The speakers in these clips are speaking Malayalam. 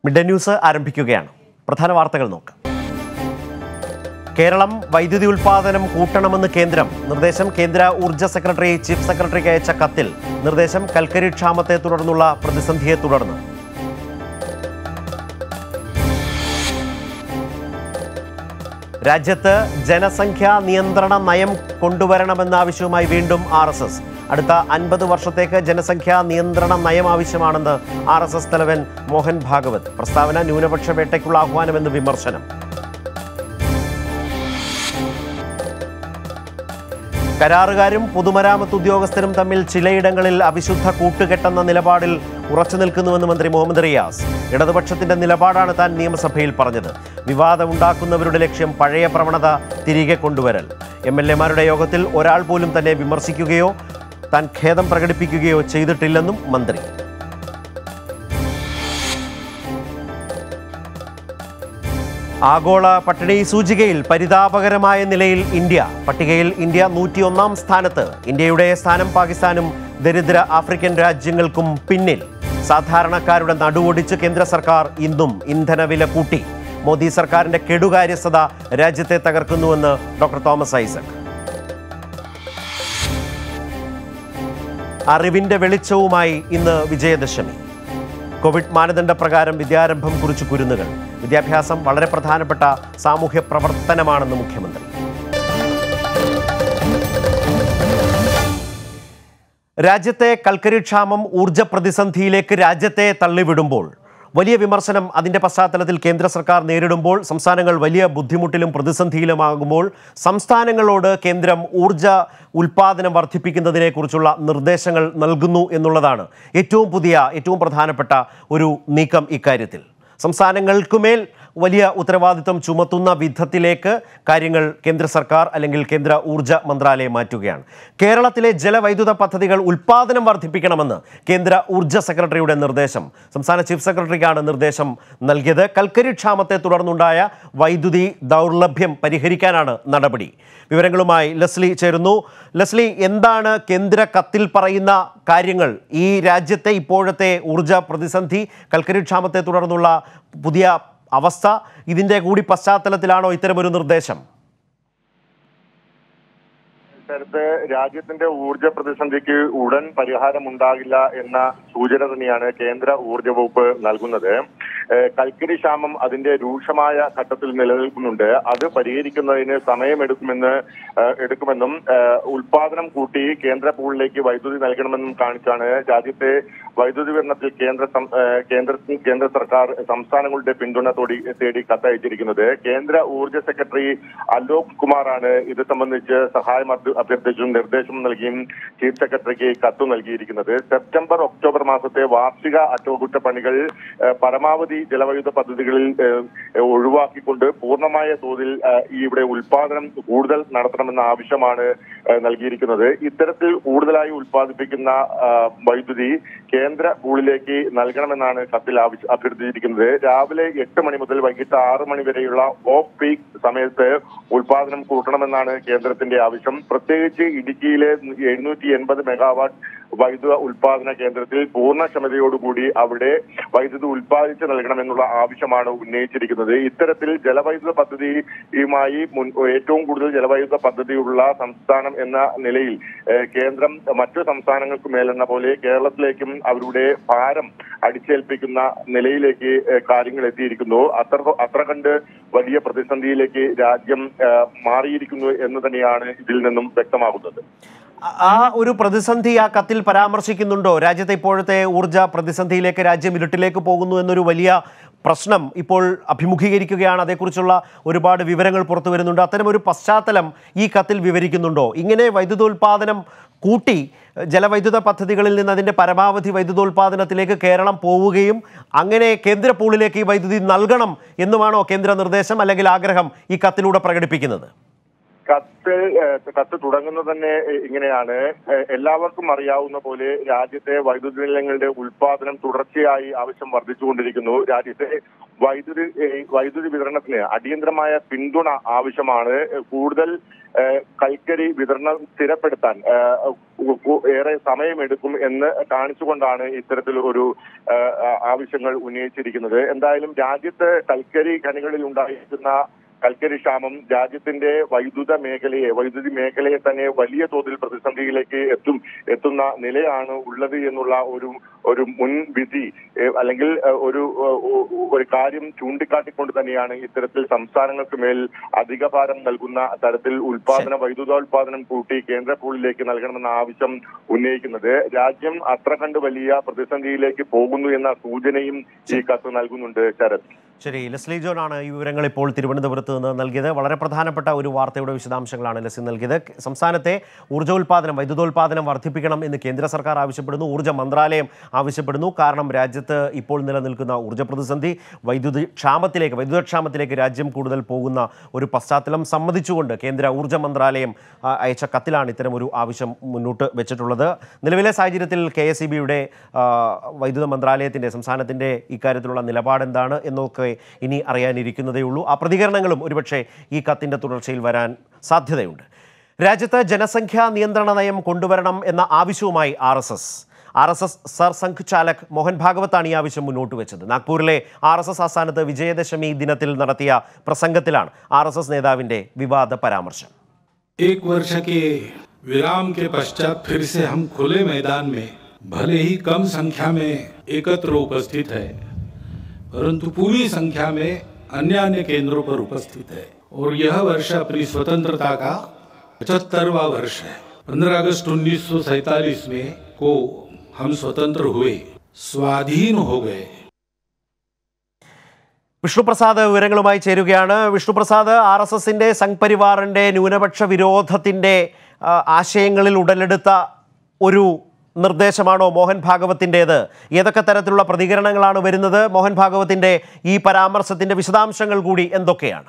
മിഡ് ഡേ ന്യൂസ് ആരംഭിക്കുകയാണ് പ്രധാന വാർത്തകൾ നോക്കാം കേരളം വൈദ്യുതി ഉൽപാദനം കൂട്ടണമെന്ന് കേന്ദ്രം നിർദ്ദേശം കേന്ദ്ര ഊർജ്ജ സെക്രട്ടറി ചീഫ് സെക്രട്ടറിക്ക് അയച്ച കത്തിൽ നിർദ്ദേശം കൽക്കരി ക്ഷാമത്തെ തുടർന്നുള്ള പ്രതിസന്ധിയെ തുടർന്ന് രാജ്യത്ത് ജനസംഖ്യാ നിയന്ത്രണ നയം കൊണ്ടുവരണമെന്ന ആവശ്യവുമായി വീണ്ടും ആർ എസ് എസ് അടുത്ത അൻപത് വർഷത്തേക്ക് ജനസംഖ്യാ നിയന്ത്രണ നയം ആവശ്യമാണെന്ന് ആർ എസ് എസ് തലവൻ മോഹൻ ഭാഗവത് പ്രസ്താവന ന്യൂനപക്ഷ വേട്ടയ്ക്കുള്ള ആഹ്വാനമെന്ന് വിമർശനം കരാറുകാരും പൊതുമരാമത്ത് ഉദ്യോഗസ്ഥരും തമ്മിൽ ചിലയിടങ്ങളിൽ അവിശുദ്ധ കൂട്ടുകെട്ടെന്ന നിലപാടിൽ ഉറച്ചു നിൽക്കുന്നുവെന്ന് മന്ത്രി മുഹമ്മദ് റിയാസ് ഇടതുപക്ഷത്തിന്റെ നിലപാടാണ് താൻ നിയമസഭയിൽ പറഞ്ഞത് വിവാദമുണ്ടാക്കുന്നവരുടെ ലക്ഷ്യം പഴയ പ്രവണത തിരികെ കൊണ്ടുവരൽ എം എൽ എമാരുടെ യോഗത്തിൽ ഒരാൾ പോലും തന്നെ വിമർശിക്കുകയോ താൻ ഖേദം പ്രകടിപ്പിക്കുകയോ ചെയ്തിട്ടില്ലെന്നും മന്ത്രി ആഗോള പട്ടിണി സൂചികയിൽ പരിതാപകരമായ നിലയിൽ ഇന്ത്യ പട്ടികയിൽ ഇന്ത്യ നൂറ്റിയൊന്നാം സ്ഥാനത്ത് ഇന്ത്യയുടെ സ്ഥാനം പാകിസ്ഥാനും ദരിദ്ര ആഫ്രിക്കൻ രാജ്യങ്ങൾക്കും പിന്നിൽ സാധാരണക്കാരുടെ നടുവൊടിച്ച് കേന്ദ്ര സർക്കാർ ഇന്നും ഇന്ധനവില കൂട്ടി മോദി സർക്കാരിന്റെ കെടുകാര്യസ്ഥത രാജ്യത്തെ തകർക്കുന്നുവെന്ന് ഡോക്ടർ തോമസ് ഐസക് അറിവിന്റെ വെളിച്ചവുമായി ഇന്ന് വിജയദശമി കോവിഡ് മാനദണ്ഡ പ്രകാരം വിദ്യാരംഭം കുറിച്ച് കുരുന്നുകൾ വിദ്യാഭ്യാസം വളരെ പ്രധാനപ്പെട്ട സാമൂഹ്യ പ്രവർത്തനമാണെന്ന് മുഖ്യമന്ത്രി രാജ്യത്തെ കൽക്കരി ക്ഷാമം ഊർജ പ്രതിസന്ധിയിലേക്ക് രാജ്യത്തെ തള്ളിവിടുമ്പോൾ വലിയ വിമർശനം അതിൻ്റെ പശ്ചാത്തലത്തിൽ കേന്ദ്ര സർക്കാർ നേരിടുമ്പോൾ സംസ്ഥാനങ്ങൾ വലിയ ബുദ്ധിമുട്ടിലും പ്രതിസന്ധിയിലുമാകുമ്പോൾ സംസ്ഥാനങ്ങളോട് കേന്ദ്രം ഊർജ ഉൽപാദനം വർദ്ധിപ്പിക്കുന്നതിനെക്കുറിച്ചുള്ള നിർദ്ദേശങ്ങൾ നൽകുന്നു എന്നുള്ളതാണ് ഏറ്റവും പുതിയ ഏറ്റവും പ്രധാനപ്പെട്ട ഒരു നീക്കം ഇക്കാര്യത്തിൽ സംസ്ഥാനങ്ങൾക്കുമേൽ വലിയ ഉത്തരവാദിത്വം ചുമത്തുന്ന വിധത്തിലേക്ക് കാര്യങ്ങൾ കേന്ദ്ര സർക്കാർ അല്ലെങ്കിൽ കേന്ദ്ര ഊർജ മന്ത്രാലയം മാറ്റുകയാണ് കേരളത്തിലെ ജലവൈദ്യുത പദ്ധതികൾ ഉൽപാദനം വർദ്ധിപ്പിക്കണമെന്ന് കേന്ദ്ര ഊർജ സെക്രട്ടറിയുടെ നിർദ്ദേശം സംസ്ഥാന ചീഫ് സെക്രട്ടറിക്കാണ് നിർദ്ദേശം നൽകിയത് കൽക്കരി ക്ഷാമത്തെ തുടർന്നുണ്ടായ വൈദ്യുതി ദൗർലഭ്യം പരിഹരിക്കാനാണ് നടപടി വിവരങ്ങളുമായി ലസ്ലി ചേരുന്നു ലസ്ലി എന്താണ് കേന്ദ്ര കത്തിൽ പറയുന്ന കാര്യങ്ങൾ ഈ രാജ്യത്തെ ഇപ്പോഴത്തെ ഊർജ പ്രതിസന്ധി കൽക്കരി ക്ഷാമത്തെ തുടർന്നുള്ള പുതിയ അവസ്ഥ ഇതിൻ്റെ കൂടി പശ്ചാത്തലത്തിലാണോ ഇത്തരമൊരു നിർദ്ദേശം സ്ഥലത്ത് രാജ്യത്തിന്റെ ഊർജ പ്രതിസന്ധിക്ക് ഉടൻ പരിഹാരമുണ്ടാകില്ല എന്ന സൂചന തന്നെയാണ് കേന്ദ്ര ഊർജ വകുപ്പ് നൽകുന്നത് ഏഹ് കൽക്കരി ക്ഷാമം അതിന്റെ രൂക്ഷമായ ഘട്ടത്തിൽ നിലനിൽക്കുന്നുണ്ട് അത് പരിഹരിക്കുന്നതിന് സമയമെടുക്കുമെന്ന് ഏഹ് എടുക്കുമെന്നും ഏഹ് ഉൽപാദനം കൂട്ടി കേന്ദ്ര പൂളിലേക്ക് വൈദ്യുതി നൽകണമെന്നും കാണിച്ചാണ് രാജ്യത്തെ വൈദ്യുതി വിതരണത്തിൽ കേന്ദ്ര സം- ഏഹ് കേന്ദ്ര കേന്ദ്ര സർക്കാർ സംസ്ഥാനങ്ങളുടെ പിന്തുണ തോടി തേടി കത്തയച്ചിരിക്കുന്നത് കേന്ദ്ര ഊർജ സെക്രട്ടറി അലോക് കുമാറാണ് ഇത് സംബന്ധിച്ച് സഹായം അഭ്യ- അഭ്യർത്ഥിച്ചും നിർദ്ദേശം നൽകിയും ചീഫ് സെക്രട്ടറിക്ക് കത്ത് നൽകിയിരിക്കുന്നത് സെപ്റ്റംബർ ഒക്ടോബർ മാസത്തെ വാർഷിക അറ്റകുറ്റപ്പണികൾ ഏഹ് പരമാവധി ജലവൈദ്യുത പദ്ധതികളിൽ ഏഹ് ഒഴിവാക്കിക്കൊണ്ട് പൂർണ്ണമായ തോതിൽ ഏഹ് ഈ ഇവിടെ ഉൽപാദനം കൂടുതൽ നടത്തണമെന്ന ആവശ്യമാണ് ഏഹ് നൽകിയിരിക്കുന്നത് ഇത്തരത്തിൽ കൂടുതലായി ഉൽപ്പാദിപ്പിക്കുന്ന ആഹ് വൈദ്യുതി കേന്ദ്ര പൂളിലേക്ക് നൽകണമെന്നാണ് കത്തിൽ ആവശ്യ അഭ്യർത്ഥിച്ചിരിക്കുന്നത് രാവിലെ എട്ട് മണി മുതൽ വൈകിട്ട് ആറ് മണി വരെയുള്ള ഓഫ് പീക്ക് സമയത്ത് ഉൽപാദനം കൂട്ടണമെന്നാണ് കേന്ദ്രത്തിന്റെ ആവശ്യം പ്രത്യേകിച്ച് ഇടുക്കിയിലെ എഴുന്നൂറ്റി എൺപത് മെഗാവാട്ട് വൈദ്യുത ഉൽപാദന കേന്ദ്രത്തിൽ പൂർണ്ണക്ഷമതയോടുകൂടി അവിടെ വൈദ്യുതി ഉൽപ്പാദിച്ച് നൽകണമെന്നുള്ള ആവശ്യമാണ് ഉന്നയിച്ചിരിക്കുന്നത് ഇത്തരത്തിൽ ജലവൈദ്യുത പദ്ധതിയുമായി മുൻ ഏറ്റവും കൂടുതൽ ജലവൈദ്യുത പദ്ധതിയുള്ള സംസ്ഥാനം എന്ന നിലയിൽ ഏഹ്, കേന്ദ്രം മറ്റു സംസ്ഥാനങ്ങൾക്ക് മേലെന്ന പോലെ കേരളത്തിലേക്കും അവരുടെ ഭാരം അടിച്ചേൽപ്പിക്കുന്ന നിലയിലേക്ക് ഏഹ്, കാര്യങ്ങൾ എത്തിയിരിക്കുന്നു അത്ര അത്ര കണ്ട് വലിയ പ്രതിസന്ധിയിലേക്ക് രാജ്യം ഏഹ്, മാറിയിരിക്കുന്നു എന്ന് തന്നെയാണ് ഇതിൽ നിന്നും വ്യക്തമാകുന്നത് ആ- ആ ഒരു പ്രതിസന്ധി ആ കത്തിൽ പരാമർശിക്കുന്നുണ്ടോ രാജ്യത്തെ ഇപ്പോഴത്തെ ഊർജ പ്രതിസന്ധിയിലേക്ക് രാജ്യം ഇരുട്ടിലേക്ക് പോകുന്നു എന്നൊരു വലിയ പ്രശ്നം ഇപ്പോൾ അഭിമുഖീകരിക്കുകയാണ് അതേക്കുറിച്ചുള്ള ഒരുപാട് വിവരങ്ങൾ പുറത്തു വരുന്നുണ്ട് അത്തരം ഒരു പശ്ചാത്തലം ഈ കത്തിൽ വിവരിക്കുന്നുണ്ടോ ഇങ്ങനെ വൈദ്യുതോൽപാദനം കൂട്ടി ജലവൈദ്യുത പദ്ധതികളിൽ നിന്ന് അതിൻ്റെ പരമാവധി വൈദ്യുതോൽപാദനത്തിലേക്ക് കേരളം പോവുകയും അങ്ങനെ കേന്ദ്ര പൂളിലേക്ക് ഈ വൈദ്യുതി നൽകണം എന്നുമാണോ കേന്ദ്ര നിർദ്ദേശം അല്ലെങ്കിൽ ആഗ്രഹം ഈ കത്തിലൂടെ പ്രകടിപ്പിക്കുന്നത് കത്ത് ഏഹ്, കത്ത് തുടങ്ങുന്നത് തന്നെ ഏഹ്, ഇങ്ങനെയാണ് ഏഹ്, എല്ലാവർക്കും അറിയാവുന്ന പോലെ രാജ്യത്തെ വൈദ്യുതി നിലയങ്ങളുടെ ഉൽപാദനം തുടർച്ചയായി ആവശ്യം വർദ്ധിച്ചുകൊണ്ടിരിക്കുന്നു രാജ്യത്തെ വൈദ്യുതി ഏഹ്, വൈദ്യുതി വിതരണത്തിന് അടിയന്തരമായ പിന്തുണ ആവശ്യമാണ് കൂടുതൽ ഏഹ്, കൽക്കരി വിതരണം സ്ഥിരപ്പെടുത്താൻ ഏഹ്, ഉ- ഉ- ഏറെ സമയമെടുക്കും എന്ന് കാണിച്ചുകൊണ്ടാണ് ഇത്തരത്തിൽ ഒരു ഏഹ്, ആ- ആവശ്യങ്ങൾ ഉന്നയിച്ചിരിക്കുന്നത് എന്തായാലും രാജ്യത്ത് കൽക്കരി ഖനികളിൽ ഉണ്ടായിരിക്കുന്ന കൽക്കരി ക്ഷാമം രാജ്യത്തിന്റെ വൈദ്യുത മേഖലയെ വൈദ്യുതി മേഖലയെ തന്നെ വലിയ തോതിൽ പ്രതിസന്ധിയിലേക്ക് എത്തും എത്തുന്ന നിലയാണ് ഉള്ളത് എന്നുള്ള ഒരു ഒരു മുൻവിധി ഏഹ്, അല്ലെങ്കിൽ ഏഹ്, ഒരു ഏഹ്, ഒ- ഒരു കാര്യം ചൂണ്ടിക്കാട്ടിക്കൊണ്ട് തന്നെയാണ് ഇത്തരത്തിൽ സംസ്ഥാനങ്ങൾക്ക് മേൽ അധികഭാരം നൽകുന്ന തരത്തിൽ ഉൽപാദന വൈദ്യുതോൽപാദനം കൂട്ടി കേന്ദ്ര പൂളിലേക്ക് നൽകണമെന്ന ആവശ്യം ഉന്നയിക്കുന്നത് രാജ്യം അത്ര കണ്ട് വലിയ പ്രതിസന്ധിയിലേക്ക് പോകുന്നു എന്ന സൂചനയും ഈ കത്ത് നൽകുന്നുണ്ട് ശരത് ശരി ലെസ്ലി ജോൺ ആണ് ഈ വിവരങ്ങൾ ഇപ്പോൾ തിരുവനന്തപുരത്ത് നിന്ന് നൽകിയത് വളരെ പ്രധാനപ്പെട്ട ഒരു വാർത്തയുടെ വിശദാംശങ്ങളാണ് ലെസ്ലി നൽകിയത് സംസ്ഥാനത്തെ ഊർജ്ജോൽപാദനം വൈദ്യുതോൽപാദനം വർദ്ധിപ്പിക്കണം എന്ന് കേന്ദ്ര സർക്കാർ ആവശ്യപ്പെടുന്നു ഊർജ്ജ മന്ത്രാലയം ആവശ്യപ്പെടുന്നു കാരണം രാജ്യത്ത് ഇപ്പോൾ നിലനിൽക്കുന്ന ഊർജ്ജ പ്രതിസന്ധി വൈദ്യുതി ക്ഷാമത്തിലേക്ക് വൈദ്യുതക്ഷാമത്തിലേക്ക് രാജ്യം കൂടുതൽ പോകുന്ന ഒരു പശ്ചാത്തലം സമ്മതിച്ചുകൊണ്ട് കേന്ദ്ര ഊർജ്ജ മന്ത്രാലയം ആ, അയച്ച കത്തിലാണ് ഇത്തരം ഒരു ആവശ്യം മുന്നോട്ട് വെച്ചിട്ടുള്ളത് നിലവിലെ സാഹചര്യത്തിൽ കെ എസ് ഇ ബിയുടെ വൈദ്യുത മന്ത്രാലയത്തിൻ്റെ സംസ്ഥാനത്തിൻ്റെ ഇക്കാര്യത്തിലുള്ള നിലപാട് എന്താണ് എന്നൊക്കെ ഇനി അറിയാനിരിക്കുന്നതേ ഉള്ളൂ ആ പ്രതികരണങ്ങളും ഒരുപക്ഷെ ഈ കത്തിൻ്റെ തുടർച്ചയിൽ വരാൻ സാധ്യതയുണ്ട് രാജ്യത്ത് ജനസംഖ്യാ നിയന്ത്രണ നയം കൊണ്ടുവരണം എന്ന ആവശ്യവുമായി R S S R S S Sarsanghchalak Mohan ഭാഗവത്താണ് ഈ ആവശ്യം മുന്നോട്ട് വെച്ചത് നാഗ്പൂരിലെ ആർ എസ് എസ് ആസ്ഥാനത്ത് വിജയദശമി ദിനത്തിൽ നടത്തിയ പ്രസംഗത്തിലാണ് ആർ എസ് എസ് നേതാവിൻ്റെ വിവാദ പരാമർശം एक वर्ष के विराम के पश्चात फिर से हम खुले मैदान में भले ही कम संख्या में एकत्र उपस्थित है परंतु पूरी संख्या में अन्य अन्य केंद्रों पर उपस्थित है और यह वर्ष अपनी स्वतंत्रता का पचहत्तरवा वर्ष है 15 अगस्त उन्नीस में को हम स्वतंत्र हुए स्वाधीन हो गए വിഷ്ണുപ്രസാദ് വിവരങ്ങളുമായി ചേരുകയാണ് വിഷ്ണുപ്രസാദ് ആർ എസ് എസിൻ്റെ സംഘ് പരിവാറിൻ്റെ ന്യൂനപക്ഷ വിരോധത്തിൻ്റെ ആ, ആശയങ്ങളിൽ ഉടലെടുത്ത ഒരു നിർദ്ദേശമാണോ മോഹൻ ഭാഗവത്തിൻ്റേത് ഏതൊക്കെ തരത്തിലുള്ള പ്രതികരണങ്ങളാണ് വരുന്നത് മോഹൻ ഭാഗവത്തിൻ്റെ ഈ പരാമർശത്തിൻ്റെ വിശദാംശങ്ങൾ കൂടി എന്തൊക്കെയാണ്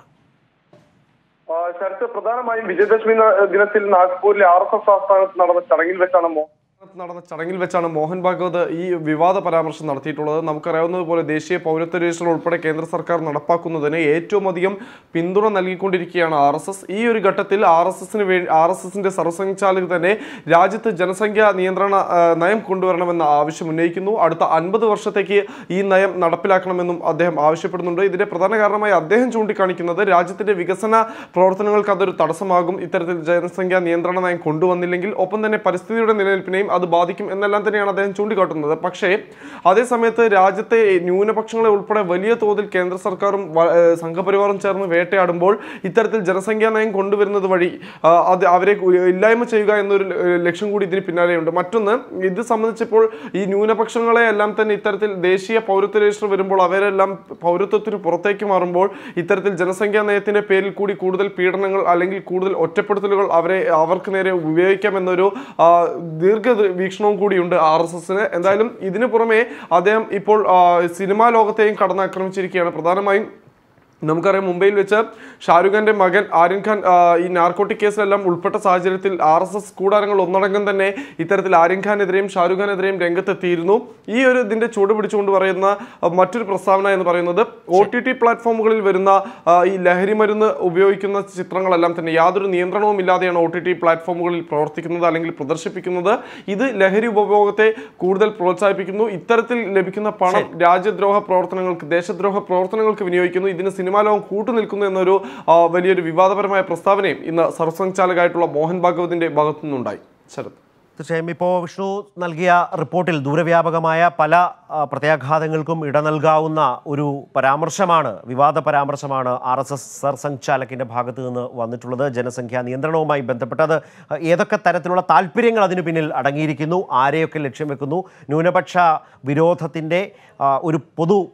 ആ, ശരത്ത് പ്രധാനമായും വിജയദശമി ന- ദിനത്തിൽ നാഗ്പൂരിലെ ആർ എസ് എസ് ആസ്ഥാനത്ത് നടന്ന ചടങ്ങിൽ വെച്ചാണ് മോ- നടന്ന ചടങ്ങിൽ വെച്ചാണ് മോഹൻ ഭാഗവത് ഈ വിവാദ പരാമർശം നടത്തിയിട്ടുള്ളത് നമുക്കറിയാവുന്നതുപോലെ ദേശീയ പൗരത്വ രജിസ്റ്റർ ഉൾപ്പെടെ കേന്ദ്ര സർക്കാർ നടപ്പാക്കുന്നതിന് ഏറ്റവും അധികം പിന്തുണ നൽകിക്കൊണ്ടിരിക്കുകയാണ് ആർ എസ് എസ് ഈ ഒരു ഘട്ടത്തിൽ ആർ എസ് എസിന് വേണ്ടി ആർ എസ് എസിന്റെ സർവസംഘചാലക് തന്നെ രാജ്യത്ത് ജനസംഖ്യാ നിയന്ത്രണ ആ, നയം കൊണ്ടുവരണമെന്ന ആവശ്യം ഉന്നയിക്കുന്നു അടുത്ത അൻപത് വർഷത്തേക്ക് ഈ നയം നടപ്പിലാക്കണമെന്നും അദ്ദേഹം ആവശ്യപ്പെടുന്നുണ്ട് ഇതിന്റെ പ്രധാന കാരണമായി അദ്ദേഹം ചൂണ്ടിക്കാണിക്കുന്നത് രാജ്യത്തിന്റെ വികസന പ്രവർത്തനങ്ങൾക്ക് അതൊരു തടസ്സമാകും ഇത്തരത്തിൽ ജനസംഖ്യാ നിയന്ത്രണ നയം കൊണ്ടുവന്നില്ലെങ്കിൽ ഒപ്പം തന്നെ പരിസ്ഥിതിയുടെ നിലനിൽപ്പിനെയും അത് ബാധിക്കും എന്നെല്ലാം തന്നെയാണ് അദ്ദേഹം ചൂണ്ടിക്കാട്ടുന്നത് പക്ഷേ അതേസമയത്ത് രാജ്യത്തെ ന്യൂനപക്ഷങ്ങളെ ഉൾപ്പെടെ വലിയ തോതിൽ കേന്ദ്ര സർക്കാരും വ- ഏഹ് സംഘപരിവാറും ചേർന്ന് വേട്ടയാടുമ്പോൾ ഇത്തരത്തിൽ ജനസംഖ്യാ നയം കൊണ്ടുവരുന്നത് വഴി ആ, അത് അവരെ കു- ഇല്ലായ്മ ചെയ്യുക എന്നൊരു ല- ലക്ഷ്യം കൂടി ഇതിന് പിന്നാലെയുണ്ട് മറ്റൊന്ന് ഇത് സംബന്ധിച്ചപ്പോൾ ഈ ന്യൂനപക്ഷങ്ങളെ എല്ലാം തന്നെ ഇത്തരത്തിൽ ദേശീയ പൗരത്വ രജിസ്റ്റർ വരുമ്പോൾ അവരെല്ലാം പൗരത്വത്തിന് പുറത്തേക്ക് മാറുമ്പോൾ ഇത്തരത്തിൽ ജനസംഖ്യാ നയത്തിന്റെ പേരിൽ കൂടി കൂടുതൽ പീഡനങ്ങൾ അല്ലെങ്കിൽ കൂടുതൽ ഒറ്റപ്പെടുത്തലുകൾ അവരെ അവർക്ക് നേരെ ഉപയോഗിക്കാമെന്നൊരു ആ, ദീർഘ വീക്ഷണവും കൂടിയുണ്ട് ആർ എസ് എസിന് എന്തായാലും ഇതിനു പുറമെ അദ്ദേഹം ഇപ്പോൾ ആ, സിനിമാ ലോകത്തെയും കടന്നാക്രമിച്ചിരിക്കുകയാണ് പ്രധാനമായും നമുക്കറിയാം മുംബൈയിൽ വെച്ച് ഷാരൂഖ് ഖാന്റെ മകൻ ആര്യൻ ഖാൻ ആ, ഈ നാർക്കോട്ടിക് കേസിലെല്ലാം ഉൾപ്പെട്ട സാഹചര്യത്തിൽ ആർ എസ് എസ് കൂടാരങ്ങൾ ഒന്നടങ്കം തന്നെ ഇത്തരത്തിൽ ആര്യൻ ഖാനെതിരെയും ഷാരൂഖ് ഖാനെതിരെയും രംഗത്തെത്തിയിരുന്നു ഈ ഒരു ഇതിന്റെ ചൂട് പിടിച്ചുകൊണ്ട് പറയുന്ന ആ, മറ്റൊരു പ്രസ്താവന എന്ന് പറയുന്നത് ഒ ടി ടി പ്ലാറ്റ്ഫോമുകളിൽ വരുന്ന ആ, ഈ ലഹരി മരുന്ന് ഉപയോഗിക്കുന്ന ചിത്രങ്ങളെല്ലാം തന്നെ യാതൊരു നിയന്ത്രണവും ഇല്ലാതെയാണ് ഒ ടി ടി പ്ലാറ്റ്ഫോമുകളിൽ പ്രവർത്തിക്കുന്നത് അല്ലെങ്കിൽ പ്രദർശിപ്പിക്കുന്നത് ഇത് ലഹരി ഉപഭോഗത്തെ കൂടുതൽ പ്രോത്സാഹിപ്പിക്കുന്നു ഇത്തരത്തിൽ ലഭിക്കുന്ന പണം രാജ്യദ്രോഹ പ്രവർത്തനങ്ങൾക്ക് ദേശദ്രോഹ പ്രവർത്തനങ്ങൾക്ക് വിനിയോഗിക്കുന്നു ഇതിന് സിനിമാ ലോകം കൂട്ടുനിൽക്കുന്നു എന്നൊരു ആ, വലിയൊരു വിവാദപരമായ പ്രസ്താവനയും ഇന്ന് സർവസംഘചാലകായിട്ടുള്ള മോഹൻ ഭാഗവതിന്റെ ഭാഗത്തു നിന്നുണ്ടായി ശരത് തീർച്ചയായും ഇപ്പോൾ വിഷ്ണു നൽകിയ റിപ്പോർട്ടിൽ ദൂരവ്യാപകമായ പല ആ, പ്രത്യാഘാതങ്ങൾക്കും ഇട നൽകാവുന്ന ഒരു പരാമർശമാണ് വിവാദ പരാമർശമാണ് ആർ എസ് എസ് സർസംഘ് ചാലക്കിൻ്റെ ഭാഗത്തു നിന്ന് വന്നിട്ടുള്ളത് ജനസംഖ്യാ നിയന്ത്രണവുമായി ബന്ധപ്പെട്ടത് ഏതൊക്കെ തരത്തിലുള്ള താല്പര്യങ്ങൾ അതിനു പിന്നിൽ അടങ്ങിയിരിക്കുന്നു ആരെയൊക്കെ ലക്ഷ്യം വെക്കുന്നു ന്യൂനപക്ഷ വിരോധത്തിൻ്റെ ആ, ഒരു പൊതു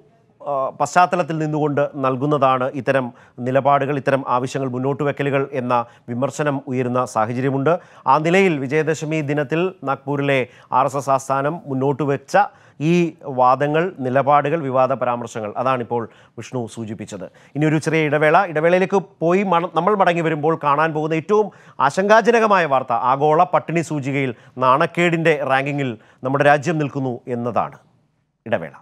ആ, പശ്ചാത്തലത്തിൽ നിന്നുകൊണ്ട് നൽകുന്നതാണ് ഇത്തരം നിലപാടുകൾ ഇത്തരം ആവശ്യങ്ങൾ മുന്നോട്ട് വെക്കലുകൾ എന്ന വിമർശനം ഉയരുന്ന സാഹചര്യമുണ്ട് ആ നിലയിൽ വിജയദശമി ദിനത്തിൽ നാഗ്പൂരിലെ ആർ എസ് എസ് ആസ്ഥാനം മുന്നോട്ട് വെച്ച ഈ വാദങ്ങൾ നിലപാടുകൾ വിവാദ പരാമർശങ്ങൾ അതാണിപ്പോൾ വിഷ്ണു സൂചിപ്പിച്ചത് ഇനി ഒരു ചെറിയ ഇടവേള ഇടവേളയിലേക്ക് പോയി മട- നമ്മൾ മടങ്ങി വരുമ്പോൾ കാണാൻ പോകുന്ന ഏറ്റവും ആശങ്കാജനകമായ വാർത്ത ആഗോള പട്ടിണി സൂചികയിൽ നാണക്കേടിൻ്റെ റാങ്കിങ്ങിൽ നമ്മുടെ രാജ്യം നിൽക്കുന്നു എന്നതാണ് ഇടവേള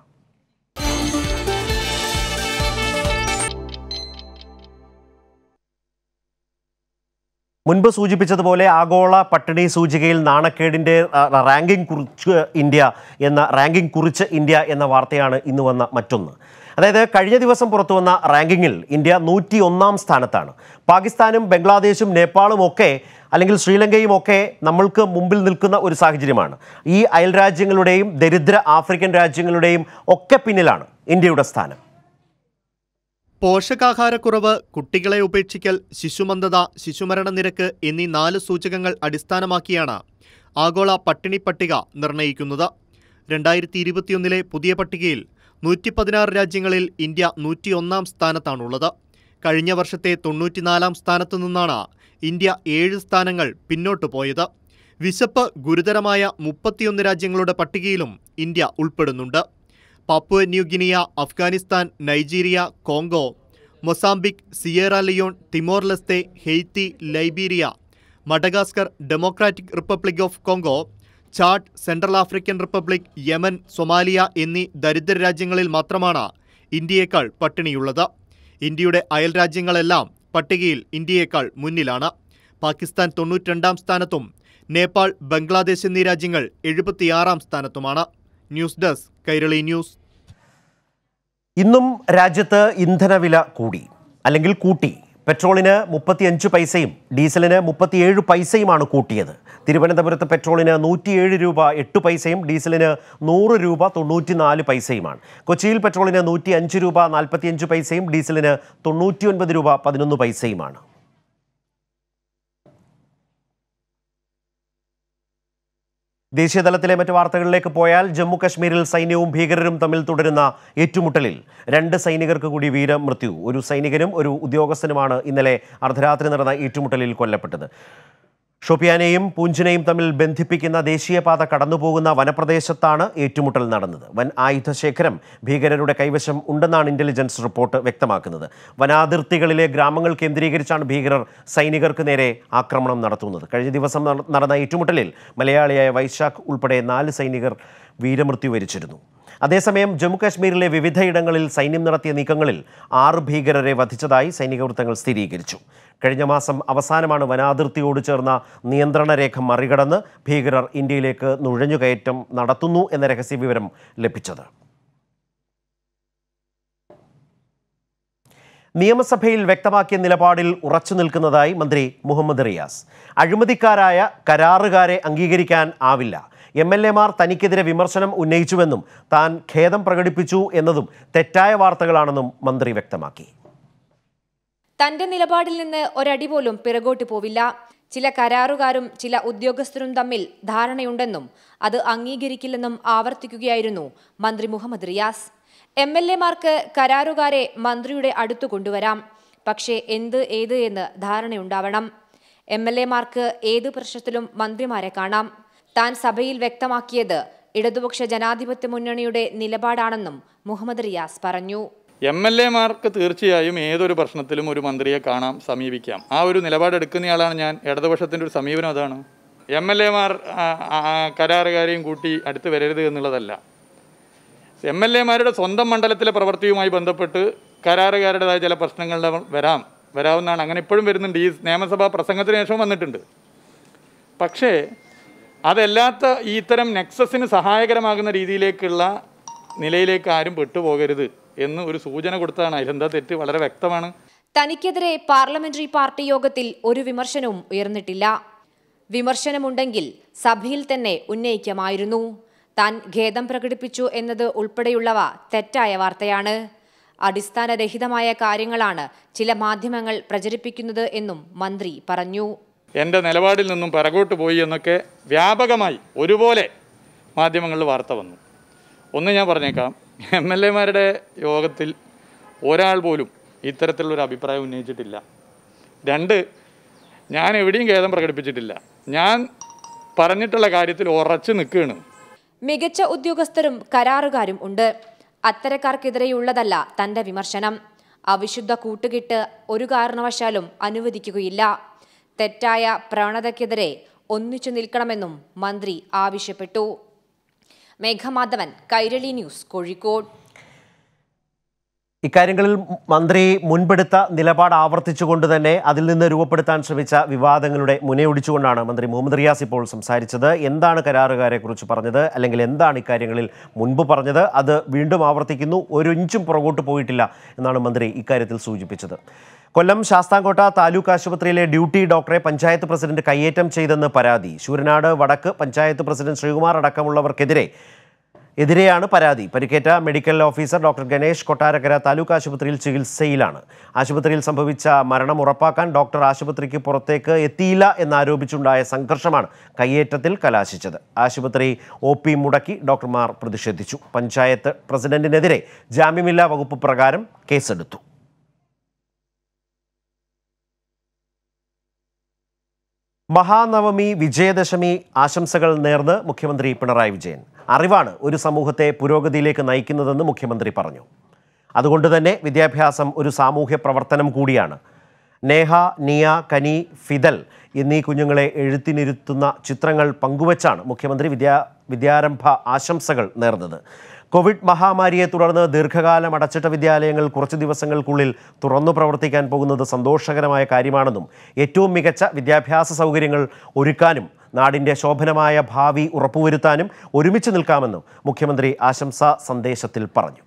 മുൻപ് സൂചിപ്പിച്ചതുപോലെ ആഗോള പട്ടിണി സൂചികയിൽ നാണക്കേടിൻ്റെ ആ, റാങ്കിംഗ് കുറിച്ച് ഇന്ത്യ എന്ന റാങ്കിംഗ് കുറിച്ച് ഇന്ത്യ എന്ന വാർത്തയാണ് ഇന്ന് വന്ന മറ്റൊന്ന് അതായത് കഴിഞ്ഞ ദിവസം പുറത്തു വന്ന റാങ്കിങ്ങിൽ ഇന്ത്യ നൂറ്റി ഒന്നാം സ്ഥാനത്താണ് പാകിസ്ഥാനും ബംഗ്ലാദേശും നേപ്പാളും ഒക്കെ അല്ലെങ്കിൽ ശ്രീലങ്കയും ഒക്കെ നമ്മൾക്ക് മുമ്പിൽ നിൽക്കുന്ന ഒരു സാഹചര്യമാണ് ഈ അയൽ രാജ്യങ്ങളുടെയും ദരിദ്ര ആഫ്രിക്കൻ രാജ്യങ്ങളുടെയും ഒക്കെ പിന്നിലാണ് ഇന്ത്യയുടെ സ്ഥാനം പോഷകാഹാരക്കുറവ് കുട്ടികളെ ഉപേക്ഷിക്കൽ ശിശുമന്ദത ശിശുമരണ നിരക്ക് എന്നീ നാല് സൂചകങ്ങൾ അടിസ്ഥാനമാക്കിയാണ് ആഗോള പട്ടിണി പട്ടിക നിർണ്ണയിക്കുന്നത് രണ്ടായിരത്തി ഇരുപത്തിയൊന്നിലെ പുതിയ പട്ടികയിൽ നൂറ്റി പതിനാറ് രാജ്യങ്ങളിൽ ഇന്ത്യ നൂറ്റിയൊന്നാം സ്ഥാനത്താണുള്ളത് കഴിഞ്ഞ വർഷത്തെ തൊണ്ണൂറ്റിനാലാം സ്ഥാനത്തു നിന്നാണ് ഇന്ത്യ ഏഴ് സ്ഥാനങ്ങൾ പിന്നോട്ടു പോയത് വിശപ്പ് ഗുരുതരമായ മുപ്പത്തിയൊന്ന് രാജ്യങ്ങളുടെ പട്ടികയിലും ഇന്ത്യ ഉൾപ്പെടുന്നുണ്ട് Papua New Guinea Afghanistan Nigeria Congo Mozambique Sierra Leone Timor Leste Haiti Liberia Madagascar Democratic Republic of Congo Chad Central African Republic Yemen Somalia എന്നീ ദരിദ്ര രാജ്യങ്ങളിൽ മാത്രമാണ് ഇന്ത്യയേക്കാൾ പട്ടിണിയുള്ളത് ഇന്ത്യയുടെ അയൽ രാജ്യങ്ങളെല്ലാം പട്ടികയിൽ ഇന്ത്യയേക്കാൾ മുന്നിലാണ് പാകിസ്ഥാൻ തൊണ്ണൂറ്റിരണ്ടാം സ്ഥാനത്തും നേപ്പാൾ ബംഗ്ലാദേശ് എന്നീ രാജ്യങ്ങൾ എഴുപത്തിയാറാം സ്ഥാനത്തുമാണ് ന്യൂസ് ഡെസ്ക് കൈരളി ന്യൂസ് ഇന്നും രാജ്യത്ത് ഇന്ധനവില കൂടി അല്ലെങ്കിൽ കൂട്ടി പെട്രോളിന് മുപ്പത്തിയഞ്ച് പൈസയും ഡീസലിന് മുപ്പത്തിയേഴ് പൈസയുമാണ് കൂട്ടിയത് തിരുവനന്തപുരത്ത് പെട്രോളിന് നൂറ്റിയേഴ് രൂപ എട്ട് പൈസയും ഡീസലിന് നൂറ് രൂപ തൊണ്ണൂറ്റിനാല് പൈസയുമാണ് കൊച്ചിയിൽ പെട്രോളിന് നൂറ്റി അഞ്ച് രൂപ നാൽപ്പത്തിയഞ്ച് പൈസയും ഡീസലിന് തൊണ്ണൂറ്റിയൊൻപത് രൂപ പതിനൊന്ന് പൈസയുമാണ് ദേശീയതലത്തിലെ മറ്റു വാർത്തകളിലേക്ക് പോയാൽ ജമ്മു കശ്മീരിൽ സൈന്യവും ഭീകരരും തമ്മിൽ തുടരുന്ന ഏറ്റുമുട്ടലിൽ രണ്ട് സൈനികർക്ക് കൂടി വീരമൃത്യു ഒരു സൈനികനും ഒരു ഉദ്യോഗസ്ഥനുമാണ് ഇന്നലെ അർദ്ധരാത്രി നടന്ന ഏറ്റുമുട്ടലിൽ കൊല്ലപ്പെട്ടത് ഷോപ്പിയാനെയും പൂഞ്ചിനെയും തമ്മിൽ ബന്ധിപ്പിക്കുന്ന ദേശീയപാത കടന്നുപോകുന്ന വനപ്രദേശത്താണ് ഏറ്റുമുട്ടൽ നടന്നത് വൻ ആയുധശേഖരം ഭീകരരുടെ കൈവശം ഉണ്ടെന്നാണ് ഇന്റലിജൻസ് റിപ്പോർട്ട് വ്യക്തമാക്കുന്നത് വനാതിർത്തികളിലെ ഗ്രാമങ്ങൾ കേന്ദ്രീകരിച്ചാണ് ഭീകരർ സൈനികർക്ക് നേരെ ആക്രമണം നടത്തുന്നത് കഴിഞ്ഞ ദിവസം നട- നടന്ന ഏറ്റുമുട്ടലിൽ മലയാളിയായ വൈശാഖ് ഉൾപ്പെടെ നാല് സൈനികർ വീരമൃത്യു വരിച്ചിരുന്നു അതേസമയം ജമ്മുകാശ്മീരിലെ വിവിധയിടങ്ങളിൽ സൈന്യം നടത്തിയ നീക്കങ്ങളിൽ ആറ് ഭീകരരെ വധിച്ചതായി സൈനിക വൃത്തങ്ങൾ സ്ഥിരീകരിച്ചു കഴിഞ്ഞ മാസം അവസാനമാണ് വനാതിർത്തിയോട് ചേർന്ന നിയന്ത്രണ രേഖ മറികടന്ന് ഭീകരർ ഇന്ത്യയിലേക്ക് നുഴഞ്ഞുകയറ്റം നടത്തുന്നു എന്ന രഹസ്യവിവരം ലഭിച്ചത് നിയമസഭയിൽ വ്യക്തമാക്കിയ നിലപാടിൽ ഉറച്ചു നിൽക്കുന്നതായി മന്ത്രി മുഹമ്മദ് റിയാസ് അഴിമതിക്കാരായ കരാറുകാരെ അംഗീകരിക്കാൻ ആവില്ല എം എൽ എമാർ തനിക്കെതിരെ വിമർശനം ഉന്നയിച്ചുവെന്നും താൻ ഖേദം പ്രകടിപ്പിച്ചു എന്നതും തെറ്റായ വാർത്തകളാണെന്നും മന്ത്രി വ്യക്തമാക്കി തന്റെ നിലപാടിൽ നിന്ന് ഒരടി പോലും പിറകോട്ട് പോവില്ല ചില കരാറുകാരും ചില ഉദ്യോഗസ്ഥരും തമ്മിൽ ധാരണയുണ്ടെന്നും അത് അംഗീകരിക്കില്ലെന്നും ആവർത്തിക്കുകയായിരുന്നു മന്ത്രി മുഹമ്മദ് റിയാസ് എം എൽ എമാർക്ക് കരാറുകാരെ മന്ത്രിയുടെ അടുത്തു കൊണ്ടുവരാം പക്ഷേ എന്ത് ഏത് എന്ന് ധാരണയുണ്ടാവണം എം എൽ എമാർക്ക് ഏത് പ്രശ്നത്തിലും മന്ത്രിമാരെ കാണാം താൻ സഭയിൽ വ്യക്തമാക്കിയത് ഇടതുപക്ഷ ജനാധിപത്യ മുന്നണിയുടെ നിലപാടാണെന്നും മുഹമ്മദ് റിയാസ് പറഞ്ഞു എം എൽ എമാർക്ക് തീർച്ചയായും ഏതൊരു പ്രശ്നത്തിലും ഒരു മന്ത്രിയെ കാണാം സമീപിക്കാം ആ ഒരു നിലപാടെടുക്കുന്നയാളാണ് ഞാൻ ഇടതുപക്ഷത്തിൻ്റെ ഒരു സമീപനം അതാണ് എം എൽ എമാർ കരാറുകാരെയും കൂട്ടി അടുത്ത് വരരുത് എന്നുള്ളതല്ല എം എൽ എമാരുടെ സ്വന്തം മണ്ഡലത്തിലെ പ്രവൃത്തിയുമായി ബന്ധപ്പെട്ട് കരാറുകാരുടേതായ ചില പ്രശ്നങ്ങൾ വരാം വരാവുന്നതാണ് അങ്ങനെ ഇപ്പോഴും വരുന്നുണ്ട് ഈ നിയമസഭാ പ്രസംഗത്തിന് ശേഷം വന്നിട്ടുണ്ട് പക്ഷേ അതല്ലാത്ത ഈ ഇത്തരം നെക്സസിന് സഹായകരമാകുന്ന രീതിയിലേക്കുള്ള നിലയിലേക്ക് ആരും പെട്ടുപോകരുത് എന്ന് ഒരു സൂചന കൊടുത്തതാണ് അതിലെന്താ തെറ്റ് വളരെ വ്യക്തമാണ് തനിക്കെതിരെ പാർലമെന്ററി പാർട്ടി യോഗത്തിൽ ഒരു വിമർശനവും ഉയർന്നിട്ടില്ല വിമർശനമുണ്ടെങ്കിൽ സഭയിൽ തന്നെ ഉന്നയിക്കാമായിരുന്നു താൻ ഖേദം പ്രകടിപ്പിച്ചു എന്നത് ഉൾപ്പെടെയുള്ളവ തെറ്റായ വാർത്തയാണ് അടിസ്ഥാനരഹിതമായ കാര്യങ്ങളാണ് ചില മാധ്യമങ്ങൾ പ്രചരിപ്പിക്കുന്നത് എന്നും മന്ത്രി പറഞ്ഞു എൻ്റെ നിലപാടിൽ നിന്നും പിറകോട്ട് പോയി എന്നൊക്കെ വ്യാപകമായി ഒരുപോലെ മാധ്യമങ്ങളിൽ വാർത്ത വന്നു ഒന്ന് ഞാൻ പറഞ്ഞേക്കാം എം എൽ എമാരുടെ യോഗത്തിൽ ഒരാൾ പോലും ഇത്തരത്തിലുള്ളൊരു അഭിപ്രായം ഉന്നയിച്ചിട്ടില്ല രണ്ട് ഞാൻ എവിടെയും ഖേദം പ്രകടിപ്പിച്ചിട്ടില്ല ഞാൻ പറഞ്ഞിട്ടുള്ള കാര്യത്തിൽ ഉറച്ചു നിൽക്കുകയാണ് മികച്ച ഉദ്യോഗസ്ഥരും കരാറുകാരും ഉണ്ട് അത്തരക്കാർക്കെതിരെയുള്ളതല്ല തന്റെ വിമർശനം അവിശുദ്ധ കൂട്ടുകെട്ട് ഒരു കാരണവശാലും അനുവദിക്കുകയില്ല തെറ്റായ പ്രവണതയ്ക്കെതിരെ ഒന്നിച്ചു നിൽക്കണമെന്നും മന്ത്രി ആവശ്യപ്പെട്ടു മേഘമാധവൻ കൈരളി ന്യൂസ് കോഴിക്കോട് ഇക്കാര്യങ്ങളിൽ മന്ത്രി മുൻപെടുത്ത നിലപാട് ആവർത്തിച്ചുകൊണ്ട് തന്നെ അതിൽ നിന്ന് രൂപപ്പെടുത്താൻ ശ്രമിച്ച വിവാദങ്ങളുടെ മുനയൊടിച്ചുകൊണ്ടാണ് മന്ത്രി മുഹമ്മദ് റിയാസ് ഇപ്പോൾ സംസാരിച്ചത് എന്താണ് കരാറുകാരെ കുറിച്ച് പറഞ്ഞത് അല്ലെങ്കിൽ എന്താണ് ഇക്കാര്യങ്ങളിൽ മുൻപ് പറഞ്ഞത് അത് വീണ്ടും ആവർത്തിക്കുന്നു ഒരു ഇഞ്ചും പുറകോട്ട് പോയിട്ടില്ല എന്നാണ് മന്ത്രി ഇക്കാര്യത്തിൽ സൂചിപ്പിച്ചത് കൊല്ലം ശാസ്താംകോട്ട താലൂക്ക് ആശുപത്രിയിലെ ഡ്യൂട്ടി ഡോക്ടറെ പഞ്ചായത്ത് പ്രസിഡന്റ് കയ്യേറ്റം ചെയ്തെന്ന് പരാതി ശൂരനാട് വടക്ക് പഞ്ചായത്ത് പ്രസിഡന്റ് ശ്രീകുമാർ അടക്കമുള്ളവർക്കെതിരെ എതിരെയാണ് പരാതി പരിക്കേറ്റ medical officer doctor Ganesh Kottarakkara taluk ആശുപത്രിയിൽ ചികിത്സയിലാണ് ആശുപത്രിയിൽ സംഭവിച്ച മരണം ഉറപ്പാക്കാൻ ഡോക്ടർ ആശുപത്രിക്ക് പുറത്തേക്ക് എത്തിയില്ല എന്നാരോപിച്ചുണ്ടായ സംഘർഷമാണ് കയ്യേറ്റത്തിൽ കലാശിച്ചത് ആശുപത്രി ഒ പി മുടക്കി ഡോക്ടർമാർ പ്രതിഷേധിച്ചു പഞ്ചായത്ത് പ്രസിഡന്റിനെതിരെ ജാമ്യമില്ലാ വകുപ്പ് പ്രകാരം കേസെടുത്തു മഹാനവമി വിജയദശമി ആശംസകൾ നേർന്ന് മുഖ്യമന്ത്രി പിണറായി വിജയൻ അറിവാണ് ഒരു സമൂഹത്തെ പുരോഗതിയിലേക്ക് നയിക്കുന്നതെന്ന് മുഖ്യമന്ത്രി പറഞ്ഞു അതുകൊണ്ട് തന്നെ വിദ്യാഭ്യാസം ഒരു സാമൂഹ്യ പ്രവർത്തനം കൂടിയാണ് നേഹ നിയ കനി ഫിദൽ എന്നീ കുഞ്ഞുങ്ങളെ എഴുത്തിനിരുത്തുന്ന ചിത്രങ്ങൾ പങ്കുവച്ചാണ് മുഖ്യമന്ത്രി വിദ്യാ വിദ്യാരംഭ ആശംസകൾ നേർന്നത് കോവിഡ് മഹാമാരിയെ തുടർന്ന് ദീർഘകാലം അടച്ചിട്ട വിദ്യാലയങ്ങൾ കുറച്ച് ദിവസങ്ങൾക്കുള്ളിൽ തുറന്നു പ്രവർത്തിക്കാൻ പോകുന്നത് സന്തോഷകരമായ കാര്യമാണെന്നും ഏറ്റവും മികച്ച വിദ്യാഭ്യാസ സൗകര്യങ്ങൾ ഒരുക്കാനും നാടിൻ്റെ ശോഭനമായ ഭാവി ഉറപ്പുവരുത്താനും ഒരുമിച്ച് നിൽക്കാമെന്നും മുഖ്യമന്ത്രി ആശംസാ സന്ദേശത്തിൽ പറഞ്ഞു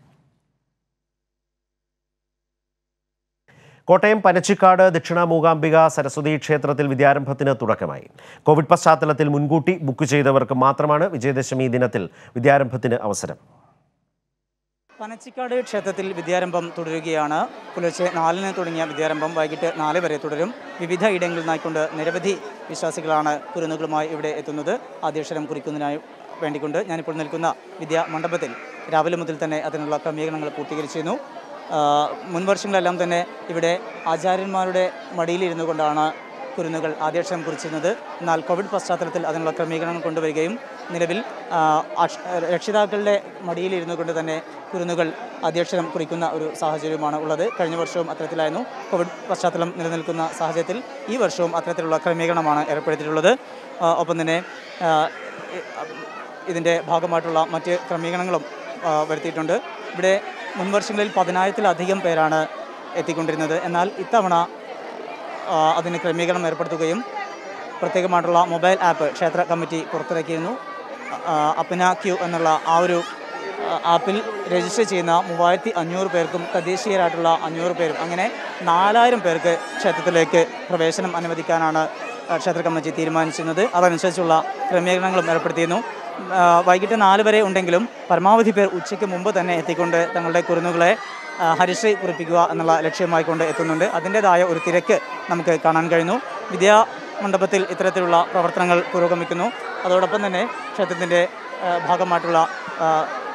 കോട്ടയം പനച്ചിക്കാട് ദക്ഷിണ മൂകാംബിക സരസ്വതി ക്ഷേത്രത്തിൽ വിദ്യാരംഭത്തിന് തുടക്കമായി കോവിഡ് പശ്ചാത്തലത്തിൽ മുൻകൂട്ടി ബുക്ക് ചെയ്തവർക്ക് മാത്രമാണ് വിജയദശമി ദിനത്തിൽ വിദ്യാരംഭത്തിന് അവസരം പനച്ചിക്കാട് ക്ഷേത്രത്തിൽ വിദ്യാരംഭം തുടരുകയാണ് പുലർച്ചെ നാലിന് തുടങ്ങിയ വിദ്യാരംഭം വൈകിട്ട് നാല് വരെ തുടരും വിവിധ ഇടങ്ങളിൽ നിന്നായിക്കൊണ്ട് നിരവധി വിശ്വാസികളാണ് കുരുന്നുകളുമായി ഇവിടെ എത്തുന്നത് ആദ്യാക്ഷരം കുറിക്കുന്നതിനായി വേണ്ടിക്കൊണ്ട് ഞാനിപ്പോൾ നിൽക്കുന്ന വിദ്യാ മണ്ഡപത്തിൽ രാവിലെ മുതൽ തന്നെ അതിനുള്ള ക്രമീകരണങ്ങൾ പൂർത്തീകരിച്ചിരുന്നു ആ, മുൻ വർഷങ്ങളെല്ലാം തന്നെ ഇവിടെ ആചാര്യന്മാരുടെ മടിയിലിരുന്നു കൊണ്ടാണ് കുരുന്നുകൾ ആദ്യാക്ഷരം കുറിച്ചിരുന്നത് എന്നാൽ കോവിഡ് പശ്ചാത്തലത്തിൽ അതിനുള്ള ക്രമീകരണങ്ങൾ കൊണ്ടുവരികയും നിലവിൽ ആ, അക്ഷ- രക്ഷിതാക്കളുടെ മടിയിലിരുന്നു കൊണ്ട് തന്നെ കുരുന്നുകൾ ആദ്യാക്ഷരം കുറിക്കുന്ന ഒരു സാഹചര്യമാണ് ഉള്ളത് കഴിഞ്ഞ വർഷവും അത്തരത്തിലായിരുന്നു കോവിഡ് പശ്ചാത്തലം നിലനിൽക്കുന്ന സാഹചര്യത്തിൽ ഈ വർഷവും അത്തരത്തിലുള്ള ക്രമീകരണമാണ് ഏർപ്പെടുത്തിയിട്ടുള്ളത് ആ, ഒപ്പം തന്നെ ആ, ഇ- ഇതിൻ്റെ ഭാഗമായിട്ടുള്ള മറ്റ് ക്രമീകരണങ്ങളും ആ, വരുത്തിയിട്ടുണ്ട് ഇവിടെ മുൻ വർഷങ്ങളിൽ പതിനായിരത്തിലധികം പേരാണ് എത്തിക്കൊണ്ടിരുന്നത് എന്നാൽ ഇത്തവണ ആ, അതിന് ക്രമീകരണം ഏർപ്പെടുത്തുകയും പ്രത്യേകമായിട്ടുള്ള മൊബൈൽ ആപ്പ് ക്ഷേത്ര കമ്മിറ്റി പുറത്തിറക്കിയിരുന്നു ആ, അപ്പിന ക്യൂ എന്നുള്ള ആ ഒരു ആ, ആപ്പിൽ രജിസ്റ്റർ ചെയ്യുന്ന മൂവായിരത്തി അഞ്ഞൂറ് പേർക്കും തദ്ദേശീയരായിട്ടുള്ള അഞ്ഞൂറ് പേരും അങ്ങനെ നാലായിരം പേർക്ക് ക്ഷേത്രത്തിലേക്ക് പ്രവേശനം അനുവദിക്കാനാണ് ആ, ക്ഷേത്ര കമ്മിറ്റി തീരുമാനിച്ചിരുന്നത് അതനുസരിച്ചുള്ള ക്രമീകരണങ്ങളും ഏർപ്പെടുത്തിയിരുന്നു ആ, വൈകിട്ട് നാല് വരെ ഉണ്ടെങ്കിലും പരമാവധി പേർ ഉച്ചയ്ക്ക് മുമ്പ് തന്നെ എത്തിക്കൊണ്ട് തങ്ങളുടെ കുരുന്നുകളെ ആ, ഹരിശ്രീ കുറിപ്പിക്കുക എന്നുള്ള ലക്ഷ്യമായിക്കൊണ്ട് എത്തുന്നുണ്ട് അതിൻ്റേതായ ഒരു തിരക്ക് നമുക്ക് കാണാൻ കഴിഞ്ഞു വിദ്യാ മണ്ഡപത്തിൽ ഇത്തരത്തിലുള്ള പ്രവർത്തനങ്ങൾ പുരോഗമിക്കുന്നു അതോടൊപ്പം തന്നെ ക്ഷേത്രത്തിൻ്റെ ആ, ഭാഗമായിട്ടുള്ള ആ,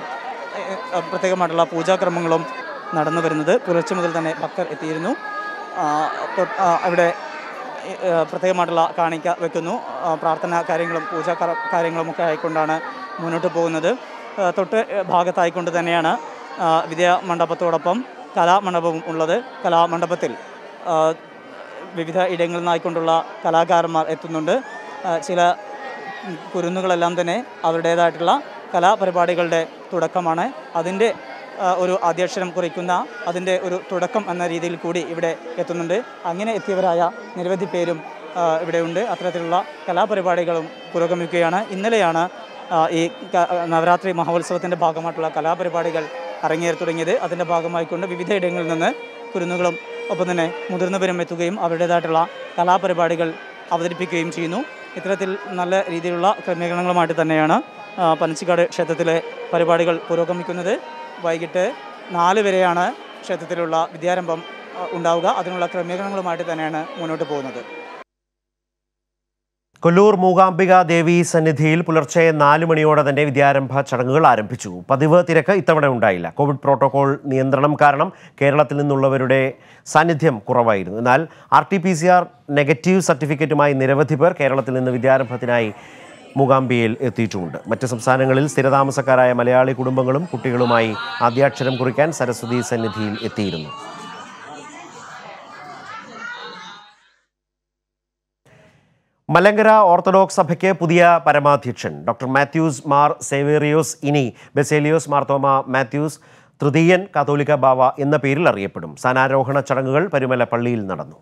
ഏ, പ്രത്യേകമായിട്ടുള്ള പൂജാക്രമങ്ങളും നടന്നു വരുന്നത് പുലർച്ചെ മുതൽ തന്നെ ഭക്തർ എത്തിയിരുന്നു ആ, തൊ- ആ, അവിടെ ഏ, പ്രത്യേകമായിട്ടുള്ള കാണിക്ക വെക്കുന്നു ആ, പ്രാർത്ഥനാ കാര്യങ്ങളും പൂജാ കര- കാര്യങ്ങളും ഒക്കെ ആയിക്കൊണ്ടാണ് മുന്നോട്ട് പോകുന്നത് ആ, തൊട്ട് ഭാഗത്തായിക്കൊണ്ട് തന്നെയാണ് ആ, വിദ്യാ മണ്ഡപത്തോടൊപ്പം കലാമണ്ഡപവും ഉള്ളത് കലാമണ്ഡപത്തിൽ ആ, വിവിധ ഇടങ്ങളിൽ നിന്നായിക്കൊണ്ടുള്ള കലാകാരന്മാർ എത്തുന്നുണ്ട് ആ, ചില ഉം, കുരുന്നുകളെല്ലാം തന്നെ അവരുടേതായിട്ടുള്ള കലാപരിപാടികളുടെ തുടക്കമാണ് അതിൻ്റെ ആ, ഒരു ആദ്യാക്ഷരം കുറിക്കുന്ന അതിൻ്റെ ഒരു തുടക്കം എന്ന രീതിയിൽ കൂടി ഇവിടെ എത്തുന്നുണ്ട് അങ്ങനെ എത്തിയവരായ നിരവധി പേരും ആ, ഇവിടെയുണ്ട് അത്തരത്തിലുള്ള കലാപരിപാടികളും പുരോഗമിക്കുകയാണ് ഇന്നലെയാണ് ആ, ഈ ക- നവരാത്രി മഹോത്സവത്തിൻ്റെ ഭാഗമായിട്ടുള്ള കലാപരിപാടികൾ അരങ്ങേറി തുടങ്ങിയത് അതിൻ്റെ ഭാഗമായിക്കൊണ്ട് വിവിധ ഇടങ്ങളിൽ നിന്ന് കുരുന്നുകളും ഒപ്പം തന്നെ മുതിർന്നവരും എത്തുകയും അവരുടേതായിട്ടുള്ള കലാപരിപാടികൾ അവതരിപ്പിക്കുകയും ചെയ്യുന്നു ഇത്തരത്തിൽ നല്ല രീതിയിലുള്ള ക്രമീകരണങ്ങളുമായിട്ട് തന്നെയാണ് ആ, പനച്ചിക്കാട് ക്ഷേത്രത്തിലെ പരിപാടികൾ പുരോഗമിക്കുന്നത് വൈകിട്ട് നാല് വരെയാണ് ക്ഷേത്രത്തിലുള്ള വിദ്യാരംഭം ആ, ഉണ്ടാവുക അതിനുള്ള ക്രമീകരണങ്ങളുമായിട്ട് തന്നെയാണ് മുന്നോട്ട് പോകുന്നത് കൊല്ലൂർ മൂകാംബിക ദേവി സന്നിധിയിൽ പുലർച്ചെ നാല് മണിയോടെ തന്നെ വിദ്യാരംഭ ചടങ്ങുകൾ ആരംഭിച്ചു പതിവ് തിരക്ക് ഇത്തവണ ഉണ്ടായില്ല കോവിഡ് പ്രോട്ടോകോൾ നിയന്ത്രണം കാരണം കേരളത്തിൽ നിന്നുള്ളവരുടെ സാന്നിധ്യം കുറവായിരുന്നു എന്നാൽ R T P C R negative സർട്ടിഫിക്കറ്റുമായി നിരവധി പേർ കേരളത്തിൽ നിന്ന് വിദ്യാരംഭത്തിനായി മൂകാംബികയിൽ എത്തിയിട്ടുമുണ്ട് മറ്റ് സംസ്ഥാനങ്ങളിൽ സ്ഥിരതാമസക്കാരായ മലയാളി കുടുംബങ്ങളും കുട്ടികളുമായി ആദ്യാക്ഷരം കുറിക്കാൻ സരസ്വതി സന്നിധിയിൽ എത്തിയിരുന്നു മലങ്കര ഓർത്തഡോക്സ് സഭയ്ക്ക് പുതിയ പരമാധ്യക്ഷൻ ഡോക്ടർ മാത്യൂസ് മാർ സേവേറിയോസ് ഇനി ബെസേലിയോസ് മാർത്തോമ മാത്യൂസ് തൃതീയൻ കാത്തോലിക്ക ബാവ എന്ന പേരിൽ അറിയപ്പെടും സ്ഥാനാരോഹണ ചടങ്ങുകൾ പരുമല പള്ളിയിൽ നടന്നു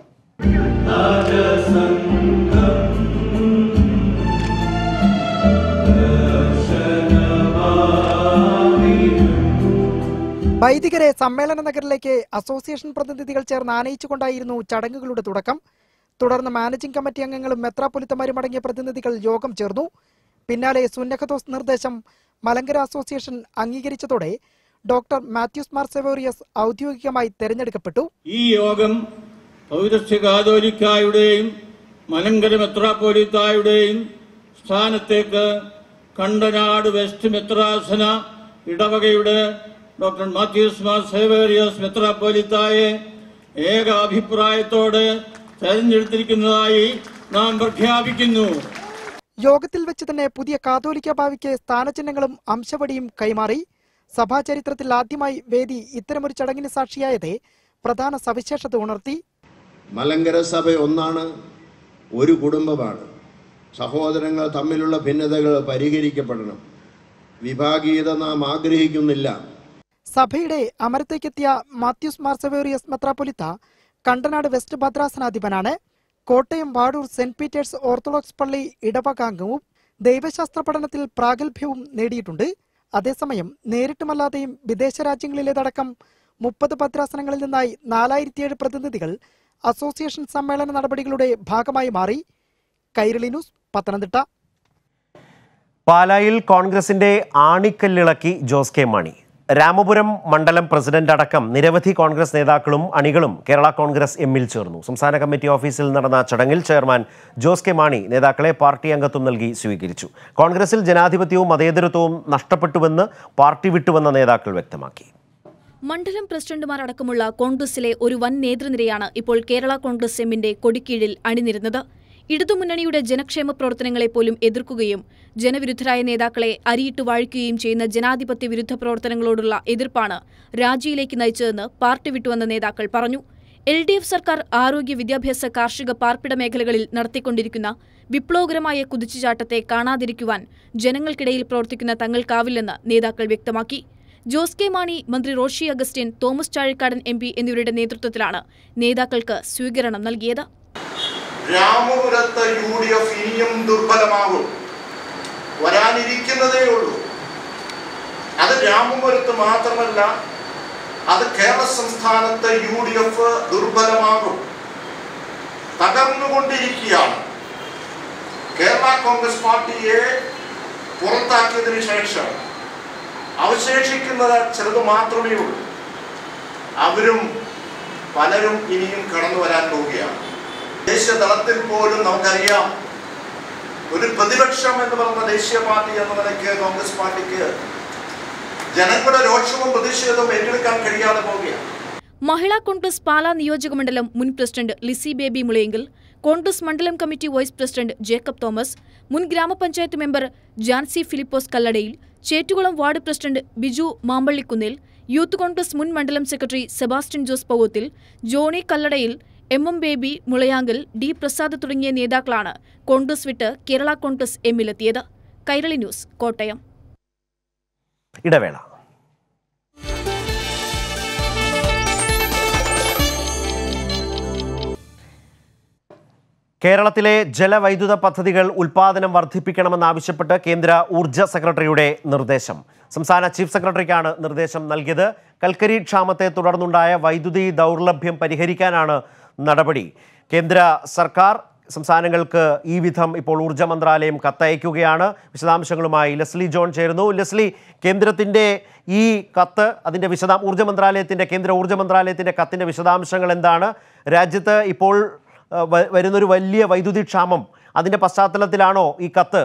വൈദികരെ സമ്മേളന നഗറിലേക്ക് അസോസിയേഷൻ പ്രതിനിധികൾ ചേർന്ന് ആനയിച്ചുകൊണ്ടായിരുന്നു ചടങ്ങുകളുടെ തുടക്കം തുടർന്ന് മാനേജിംഗ് കമ്മിറ്റി അംഗങ്ങളും മെത്രാപ്പൊലിത്തമാരും അടങ്ങിയ പ്രതിനിധികൾ യോഗം ചേർന്നു പിന്നാലെ സുന്നഖദോസ് നിർദ്ദേശം മലങ്കര അസോസിയേഷൻ അംഗീകരിച്ചതോടെ ഡോക്ടർ മാത്യൂസ് മാർ സെവോറിയസ് ഔദ്യോഗികമായി തെരഞ്ഞെടുക്കപ്പെട്ടു ഈ യോഗം പൗരസ്ത്യ കാതോലിക്കായുടെയും മലങ്കര മെത്രാപ്പോലിത്തായുടെയും സ്ഥാനത്തേക്ക് കണ്ടനാട് വെസ്റ്റ് മെത്രാസന ഇടവകയുടെ ഡോക്ടർ മാത്യൂസ് മാർ സേവേറിയസ് മെത്രാപ്പോലിത്തായെ ഏക അഭിപ്രായത്തോടെ തെരഞ്ഞെടുത്തിരിക്കുന്നതായി നാം പ്രഖ്യാപിക്കുന്നു യോഗത്തിൽ വെച്ച് തന്നെ പുതിയ കാതോലിക്ക ഭാവിക്ക് സ്ഥാനചിഹ്നങ്ങളും അംശവടിയും കൈമാറി സഭാചരിത്രത്തിൽ ആദ്യമായി വേദി ഇത്തരമൊരു ചടങ്ങിന് സാക്ഷിയായത് പ്രധാന സവിശേഷത ഉണർത്തി മലങ്കര സഭ ഒന്നാണ് ഒരു കുടുംബമാണ് സഹോദരങ്ങൾ തമ്മിലുള്ള ഭിന്നതകൾ പരിഹരിക്കപ്പെടണം വിഭാഗീയത നാം ആഗ്രഹിക്കുന്നില്ല സഭയുടെ അമരത്തേക്കെത്തിയ മാത്യൂസ് മാർസവേറിയസ് മെത്രാപ്പൊലിത്ത കണ്ടനാട് വെസ്റ്റ് ഭദ്രാസനാധിപനാണ് Kottayam Vadoor saint Peter's Orthodox പള്ളി ഇടവകാംഗവും ദൈവശാസ്ത്ര പഠനത്തിൽ പ്രാഗൽഭ്യവും നേടിയിട്ടുണ്ട് അതേസമയം നേരിട്ടുമല്ലാതെയും വിദേശ രാജ്യങ്ങളിലേതടക്കം മുപ്പത് ഭദ്രാസനങ്ങളിൽ നിന്നായി നാലായിരത്തിയേഴ് പ്രതിനിധികൾ അസോസിയേഷൻ സമ്മേളന നടപടികളുടെ ഭാഗമായി മാറി കൈരളി ന്യൂസ് പത്തനംതിട്ട പാലായിൽ കോൺഗ്രസിന്റെ ആണിക്കല്ലിളക്കി ജോസ് കെ മാണി രാമപുരം മണ്ഡലം പ്രസിഡന്റ് അടക്കം നിരവധി കോൺഗ്രസ് നേതാക്കളും അണികളും കേരള കോൺഗ്രസ് എമ്മിൽ ചേർന്നു സംസ്ഥാന കമ്മിറ്റി ഓഫീസിൽ നടന്ന ചടങ്ങിൽ ചെയർമാൻ ജോസ് കെ മാണി നേതാക്കളെ പാർട്ടി അംഗത്വം നൽകി സ്വീകരിച്ചു കോൺഗ്രസിൽ ജനാധിപത്യവും മതേതരത്വവും നഷ്ടപ്പെട്ടുവെന്ന് പാർട്ടി വിട്ടുവെന്ന നേതാക്കൾ വ്യക്തമാക്കി മണ്ഡലം പ്രസിഡന്റുമാർ അടക്കമുള്ള കോൺഗ്രസിലെ ഒരു വൻ നേതൃനിരയാണ് ഇപ്പോൾ കേരള കോൺഗ്രസ് എമ്മിന്റെ കൊടിക്കീഴിൽ അണിനിരുന്നത് ഇടതുമുന്നണിയുടെ ജനക്ഷേമ പ്രവർത്തനങ്ങളെ പോലും എതിർക്കുകയും ജനവിരുദ്ധരായ നേതാക്കളെ അരിയിട്ട് വാഴിക്കുകയും ചെയ്യുന്ന ജനാധിപത്യ വിരുദ്ധ പ്രവർത്തനങ്ങളോടുള്ള എതിർപ്പാണ് രാജിയിലേക്ക് നയിച്ചതെന്ന് പാർട്ടി വിട്ടുവന്ന നേതാക്കൾ പറഞ്ഞു എൽ ഡി എഫ് സർക്കാർ ആരോഗ്യ വിദ്യാഭ്യാസ കാർഷിക പാർപ്പിട മേഖലകളിൽ നടത്തിക്കൊണ്ടിരിക്കുന്ന വിപ്ലവകരമായ കുതിച്ചുചാട്ടത്തെ കാണാതിരിക്കുവാൻ ജനങ്ങൾക്കിടയിൽ പ്രവർത്തിക്കുന്ന തങ്ങൾക്കാവില്ലെന്ന് നേതാക്കൾ വ്യക്തമാക്കി ജോസ് കെ മാണി മന്ത്രി റോഷി അഗസ്റ്റിൻ തോമസ് ചാഴിക്കാടൻ എം പി എന്നിവരുടെ നേതൃത്വത്തിലാണ് നേതാക്കൾക്ക് സ്വീകരണം നൽകിയത് രാമപുരത്ത് യു ഡി എഫ് ഇനിയും ദുർബലമാകും വരാനിരിക്കുന്നതേ ഉള്ളൂ അത് രാമപുരത്ത് മാത്രമല്ല അത് കേരള സംസ്ഥാനത്ത് യു ഡി എഫ് ദുർബലമാകും തകർന്നുകൊണ്ടിരിക്കുകയാണ് കേരള കോൺഗ്രസ് പാർട്ടിയെ പുറത്താക്കിയതിനു ശേഷം അവശേഷിക്കുന്നത് ചിലത് മാത്രമേ ഉള്ളൂ അവരും പലരും ഇനിയും കടന്നു വരാൻ പോവുകയാണ് ദേശീയ തലത്തിൽ പോലും നമുക്കറിയാം ഒരു പ്രതിപക്ഷം എന്ന് പറയുന്ന ദേശീയ പാർട്ടി എന്ന നിലയ്ക്ക് കോൺഗ്രസ് പാർട്ടിക്ക് ജനങ്ങളുടെ രോഷവും പ്രതിഷേധവും ഏറ്റെടുക്കാൻ കഴിയാതെ പോവുകയാണ് മഹിളാ കോൺഗ്രസ് പാലാ നിയോജകമണ്ഡലം മുൻ പ്രസിഡന്റ് ലിസി ബേബി മുളയെങ്കിൽ കോൺഗ്രസ് മണ്ഡലം committee vice president Jacob Thomas മുൻ ഗ്രാമപഞ്ചായത്ത് member Jancy Philipose Kalladayil Chettukulam ward president Biju Mampallikunnil youth Congress മുൻ മണ്ഡലം secretary Sebastian Jose Pauvathil Johny Kalladayil M M Baby Mulayankal D Prasad തുടങ്ങിയ നേതാക്കളാണ് കോൺഗ്രസ് വിട്ട് കേരള കോൺഗ്രസ് എമ്മിലെത്തിയത് കൈരളി ന്യൂസ് കോട്ടയം ഇടവേള കേരളത്തിലെ ജലവൈദ്യുത പദ്ധതികൾ ഉൽപാദനം വർദ്ധിപ്പിക്കണമെന്നാവശ്യപ്പെട്ട് കേന്ദ്ര ഊർജ്ജ സെക്രട്ടറിയുടെ നിർദ്ദേശം സംസ്ഥാന ചീഫ് സെക്രട്ടറിക്കാണ് നിർദ്ദേശം നൽകിയത് കൽക്കരി ക്ഷാമത്തെ തുടർന്നുണ്ടായ വൈദ്യുതി ദൗർലഭ്യം പരിഹരിക്കാനാണ് നടപടി കേന്ദ്ര സർക്കാർ സംസ്ഥാനങ്ങൾക്ക് ഈ വിധം ഇപ്പോൾ ഊർജ്ജ മന്ത്രാലയം കത്തയക്കുകയാണ് വിശദാംശങ്ങളുമായി ലെസ്ലി ജോൺ ചേരുന്നു ലെസ്ലി കേന്ദ്രത്തിൻ്റെ ഈ കത്ത് അതിൻ്റെ വിശദാം ഊർജ്ജ മന്ത്രാലയത്തിൻ്റെ കേന്ദ്ര ഊർജ്ജ മന്ത്രാലയത്തിൻ്റെ കത്തിൻ്റെ വിശദാംശങ്ങൾ എന്താണ് രാജ്യത്ത് ഇപ്പോൾ ആ, വ- വരുന്നൊരു വലിയ വൈദ്യുതി ക്ഷാമം അതിൻ്റെ പശ്ചാത്തലത്തിലാണോ ഈ കത്ത്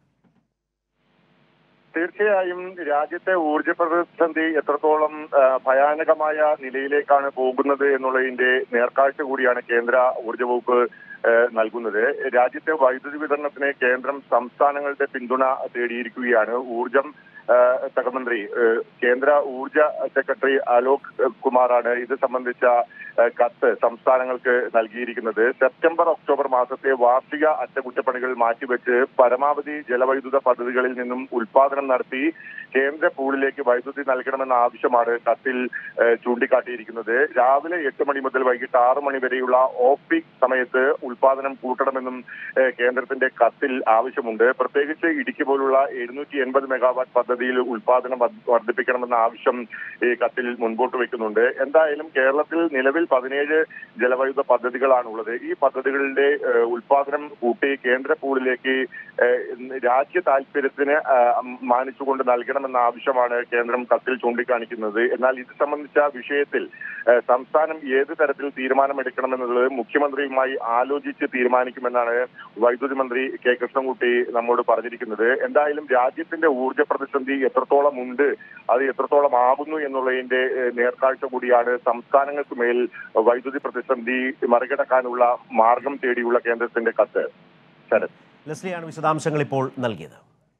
തീർച്ചയായും രാജ്യത്തെ ഊർജ പ്രതിസന്ധി എത്രത്തോളം ആ, ഭയാനകമായ നിലയിലേക്കാണ് പോകുന്നത് എന്നുള്ളതിന്റെ നേർക്കാഴ്ച കൂടിയാണ് കേന്ദ്ര ഊർജ വകുപ്പ് ആ, നൽകുന്നത് രാജ്യത്തെ വൈദ്യുതി വിതരണത്തിന് കേന്ദ്രം സംസ്ഥാനങ്ങളുടെ പിന്തുണ തേടിയിരിക്കുകയാണ് ഊർജം ആ, സഹമന്ത്രി ആ, കേന്ദ്ര ഊർജ സെക്രട്ടറി അലോക് കുമാറാണ് ഇത് സംബന്ധിച്ച ആ, കത്ത് സംസ്ഥാനങ്ങൾക്ക് നൽകിയിരിക്കുന്നത് സെപ്റ്റംബർ ഒക്ടോബർ മാസത്തെ വാർഷിക അറ്റകുറ്റപ്പണികൾ മാറ്റിവെച്ച് പരമാവധി ജലവൈദ്യുത പദ്ധതികളിൽ നിന്നും ഉൽപാദനം നടത്തി കേന്ദ്ര പൂളിലേക്ക് വൈദ്യുതി നൽകണമെന്ന ആവശ്യമാണ് കത്തിൽ ആ, ചൂണ്ടിക്കാട്ടിയിരിക്കുന്നത് രാവിലെ എട്ട് മണി മുതൽ വൈകിട്ട് ആറ് മണി വരെയുള്ള ഓഫ് പീക്ക് സമയത്ത് ഉൽപാദനം കൂട്ടണമെന്നും ആ, കേന്ദ്രത്തിന്റെ കത്തിൽ ആവശ്യമുണ്ട് പ്രത്യേകിച്ച് ഇടുക്കി പോലുള്ള എഴുന്നൂറ്റി എൺപത് മെഗാവാട്ട് പദ്ധതിയിൽ ഉൽപാദനം വർദ്ധ- വർദ്ധിപ്പിക്കണമെന്ന ആവശ്യം ഈ കത്തിൽ മുൻപോട്ട് വെക്കുന്നുണ്ട് എന്തായാലും കേരളത്തിൽ നിലവിൽ പതിനേഴ് ജലവൈദ്യുത പദ്ധതികളാണുള്ളത് ഈ പദ്ധതികളുടെ ഏഹ്, ഉൽപാദനം കൂട്ടി കേന്ദ്ര പൂളിലേക്ക് ഏഹ്, രാജ്യ താല്പര്യത്തിന് ആഹ്, മാനിച്ചുകൊണ്ട് നൽകണമെന്ന ആവശ്യമാണ് കേന്ദ്രം കത്തിൽ ചൂണ്ടിക്കാണിക്കുന്നത് എന്നാൽ ഇത് സംബന്ധിച്ച വിഷയത്തിൽ ഏഹ്, സംസ്ഥാനം ഏത് തരത്തിൽ തീരുമാനമെടുക്കണമെന്നുള്ളത് മുഖ്യമന്ത്രിയുമായി ആലോചിച്ച് തീരുമാനിക്കുമെന്നാണ് വൈദ്യുതി മന്ത്രി കെ കൃഷ്ണൻകുട്ടി നമ്മോട് പറഞ്ഞിരിക്കുന്നത് എന്തായാലും രാജ്യത്തിന്റെ ഊർജ്ജ പ്രതിസന്ധി എത്രത്തോളം ഉണ്ട് അത് എത്രത്തോളം ആകുന്നു എന്നുള്ളതിന്റെ ഏഹ്, നേർക്കാഴ്ച കൂടിയാണ് സംസ്ഥാനങ്ങൾക്ക് മേൽ വൈദ്യുതി പ്രതിസന്ധി മറികടക്കാനുള്ള മാർഗം തേടിയുള്ള കേന്ദ്രത്തിന്റെ കത്ത് ശരത് ലെസ്ലിയാണ് വിശദാംശങ്ങൾ ഇപ്പോൾ നൽകിയത്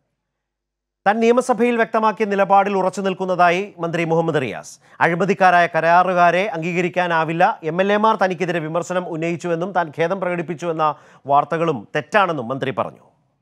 താൻ നിയമസഭയിൽ വ്യക്തമാക്കിയ നിലപാടിൽ ഉറച്ചു നിൽക്കുന്നതായി മന്ത്രി മുഹമ്മദ് റിയാസ് അഴിമതിക്കാരായ കരാറുകാരെ അംഗീകരിക്കാനാവില്ല എം എൽ എമാർ തനിക്കെതിരെ വിമർശനം ഉന്നയിച്ചുവെന്നും താൻ ഖേദം പ്രകടിപ്പിച്ചുവെന്ന വാർത്തകളും തെറ്റാണെന്നും മന്ത്രി പറഞ്ഞു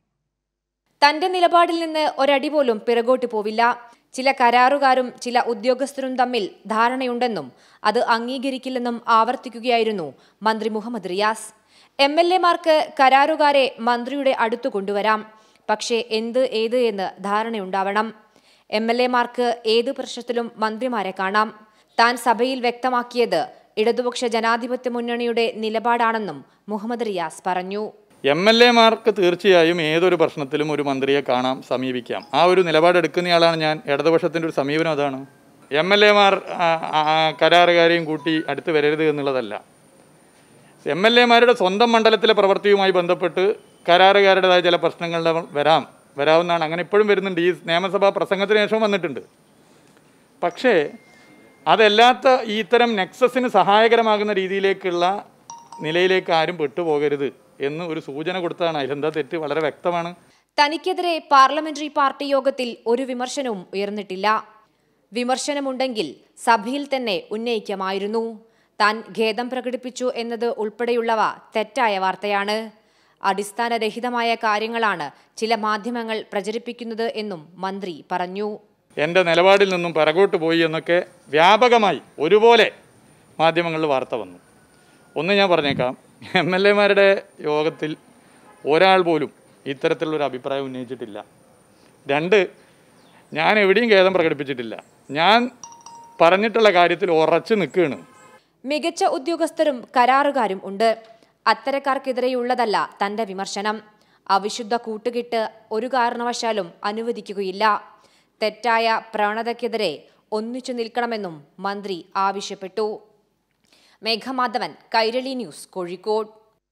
തന്റെ നിലപാടിൽ നിന്ന് ഒരടി പോലും പിറകോട്ട് പോവില്ല ചില കരാറുകാരും ചില ഉദ്യോഗസ്ഥരും തമ്മിൽ ധാരണയുണ്ടെന്നും അത് അംഗീകരിക്കില്ലെന്നും ആവർത്തിക്കുകയായിരുന്നു മന്ത്രി മുഹമ്മദ് റിയാസ് എം എൽ എമാർക്ക് കരാറുകാരെ മന്ത്രിയുടെ അടുത്തു കൊണ്ടുവരാം പക്ഷേ എന്ത് ഏത് എന്ന് ധാരണയുണ്ടാവണം എം എൽ എമാർക്ക് ഏത് പ്രശ്നത്തിലും മന്ത്രിമാരെ കാണാം താൻ സഭയിൽ വ്യക്തമാക്കിയത് ഇടതുപക്ഷ ജനാധിപത്യ മുന്നണിയുടെ നിലപാടാണെന്നും മുഹമ്മദ് റിയാസ് പറഞ്ഞു എം എൽ എമാർക്ക് തീർച്ചയായും ഏതൊരു പ്രശ്നത്തിലും ഒരു മന്ത്രിയെ കാണാം സമീപിക്കാം ആ ഒരു നിലപാടെടുക്കുന്നയാളാണ് ഞാൻ ഇടതുപക്ഷത്തിൻ്റെ ഒരു സമീപനം അതാണ് എം എൽ എമാർ കരാറുകാരെയും കൂട്ടി അടുത്ത് വരരുത് എന്നുള്ളതല്ല എം എൽ എമാരുടെ സ്വന്തം മണ്ഡലത്തിലെ പ്രവൃത്തിയുമായി ബന്ധപ്പെട്ട് കരാറുകാരുടേതായ ചില പ്രശ്നങ്ങൾ വരാം വരാവുന്നതാണ് അങ്ങനെ ഇപ്പോഴും വരുന്നുണ്ട് ഈ നിയമസഭാ പ്രസംഗത്തിന് ശേഷം വന്നിട്ടുണ്ട് പക്ഷേ അതല്ലാത്ത ഈ ഇത്തരം നെക്സസിന് സഹായകരമാകുന്ന രീതിയിലേക്കുള്ള നിലയിലേക്ക് ആരും പെട്ടുപോകരുത് എന്ന് ഒരു സൂചന കൊടുത്തതാണ് അതിലെന്താ തെറ്റ് വളരെ വ്യക്തമാണ് തനിക്കെതിരെ പാർലമെന്ററി പാർട്ടി യോഗത്തിൽ ഒരു വിമർശനവും ഉയർന്നിട്ടില്ല വിമർശനമുണ്ടെങ്കിൽ സഭയിൽ തന്നെ ഉന്നയിക്കാമായിരുന്നു താൻ ഖേദം പ്രകടിപ്പിച്ചു എന്നത് ഉൾപ്പെടെയുള്ളവ തെറ്റായ വാർത്തയാണ് അടിസ്ഥാനരഹിതമായ കാര്യങ്ങളാണ് ചില മാധ്യമങ്ങൾ പ്രചരിപ്പിക്കുന്നത് എന്നും മന്ത്രി പറഞ്ഞു എൻ്റെ നിലപാടിൽ നിന്നും പിറകോട്ട് പോയി എന്നൊക്കെ വ്യാപകമായി ഒരുപോലെ മാധ്യമങ്ങളിൽ വാർത്ത വന്നു ഒന്ന് ഞാൻ പറഞ്ഞേക്കാം എം എൽ എമാരുടെ യോഗത്തിൽ ഒരാൾ പോലും ഇത്തരത്തിലുള്ളൊരു അഭിപ്രായം ഉന്നയിച്ചിട്ടില്ല രണ്ട് ഞാൻ എവിടെയും ഖേദം പ്രകടിപ്പിച്ചിട്ടില്ല ഞാൻ പറഞ്ഞിട്ടുള്ള കാര്യത്തിൽ ഉറച്ചു നിൽക്കുകയാണ് മികച്ച ഉദ്യോഗസ്ഥരും കരാറുകാരും ഉണ്ട് അത്തരക്കാർക്കെതിരെയുള്ളതല്ല തന്റെ വിമർശനം അവിശുദ്ധ കൂട്ടുകെട്ട് ഒരു കാരണവശാലും അനുവദിക്കുകയില്ല തെറ്റായ പ്രവണതയ്ക്കെതിരെ ഒന്നിച്ചു നിൽക്കണമെന്നും മന്ത്രി ആവശ്യപ്പെട്ടു മേഘമാധവൻ കൈരളി ന്യൂസ് കോഴിക്കോട്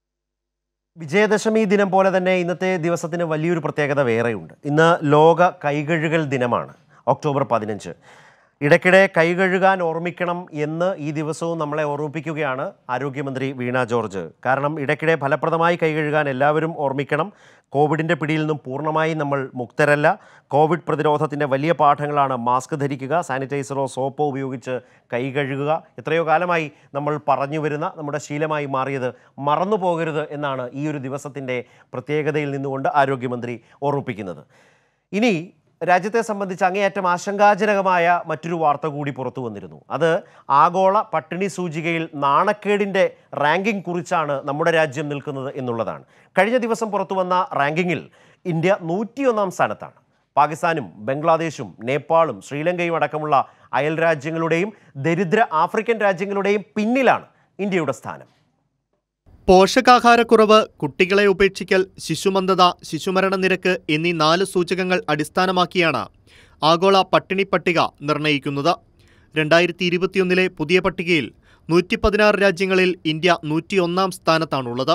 വിജയദശമി ദിനം പോലെ തന്നെ ഇന്നത്തെ ദിവസത്തിന് വലിയൊരു പ്രത്യേകത വേറെയുണ്ട് ഇന്ന് ലോക കൈകഴുകൽ ദിനമാണ് ഒക്ടോബർ പതിനഞ്ച് ഇടയ്ക്കിടെ കൈകഴുകാൻ ഓർമ്മിക്കണം എന്ന് ഈ ദിവസവും നമ്മളെ ഓർമ്മിപ്പിക്കുകയാണ് ആരോഗ്യമന്ത്രി വീണ ജോർജ് കാരണം ഇടയ്ക്കിടെ ഫലപ്രദമായി കൈകഴുകാൻ എല്ലാവരും ഓർമ്മിക്കണം കോവിഡിൻ്റെ പിടിയിൽ നിന്നും പൂർണ്ണമായി നമ്മൾ മുക്തരല്ല കോവിഡ് പ്രതിരോധത്തിൻ്റെ വലിയ പാഠങ്ങളാണ് മാസ്ക് ധരിക്കുക സാനിറ്റൈസറോ സോപ്പോ ഉപയോഗിച്ച് കൈ കഴുകുക എത്രയോ കാലമായി നമ്മൾ പറഞ്ഞു വരുന്ന നമ്മുടെ ശീലമായി മാറിയത് മറന്നു പോകരുത് എന്നാണ് ഈ ഒരു ദിവസത്തിൻ്റെ പ്രത്യേകതയിൽ നിന്നുകൊണ്ട് ആരോഗ്യമന്ത്രി ഓർമ്മിപ്പിക്കുന്നത് ഇനി രാജ്യത്തെ സംബന്ധിച്ച് അങ്ങേയറ്റം ആശങ്കാജനകമായ മറ്റൊരു വാർത്ത കൂടി പുറത്തു വന്നിരുന്നു അത് ആഗോള പട്ടിണി സൂചികയിൽ നാണക്കേടിൻ്റെ റാങ്കിംഗ് കുറിച്ചാണ് നമ്മുടെ രാജ്യം നിൽക്കുന്നത് എന്നുള്ളതാണ് കഴിഞ്ഞ ദിവസം പുറത്തു വന്ന റാങ്കിങ്ങിൽ ഇന്ത്യ നൂറ്റിയൊന്നാം സ്ഥാനത്താണ് പാകിസ്ഥാനും ബംഗ്ലാദേശും നേപ്പാളും ശ്രീലങ്കയും അടക്കമുള്ള അയൽ രാജ്യങ്ങളുടെയും ദരിദ്ര ആഫ്രിക്കൻ രാജ്യങ്ങളുടെയും പിന്നിലാണ് ഇന്ത്യയുടെ സ്ഥാനം പോഷകാഹാരക്കുറവ് കുട്ടികളെ ഉപേക്ഷിക്കൽ ശിശുമന്ദത ശിശുമരണ നിരക്ക് എന്നീ നാല് സൂചകങ്ങൾ അടിസ്ഥാനമാക്കിയാണ് ആഗോള പട്ടിണി പട്ടിക നിർണയിക്കുന്നത് രണ്ടായിരത്തി ഇരുപത്തിയൊന്നിലെ പുതിയ പട്ടികയിൽ നൂറ്റി പതിനാറ് രാജ്യങ്ങളിൽ ഇന്ത്യ നൂറ്റിയൊന്നാം സ്ഥാനത്താണുള്ളത്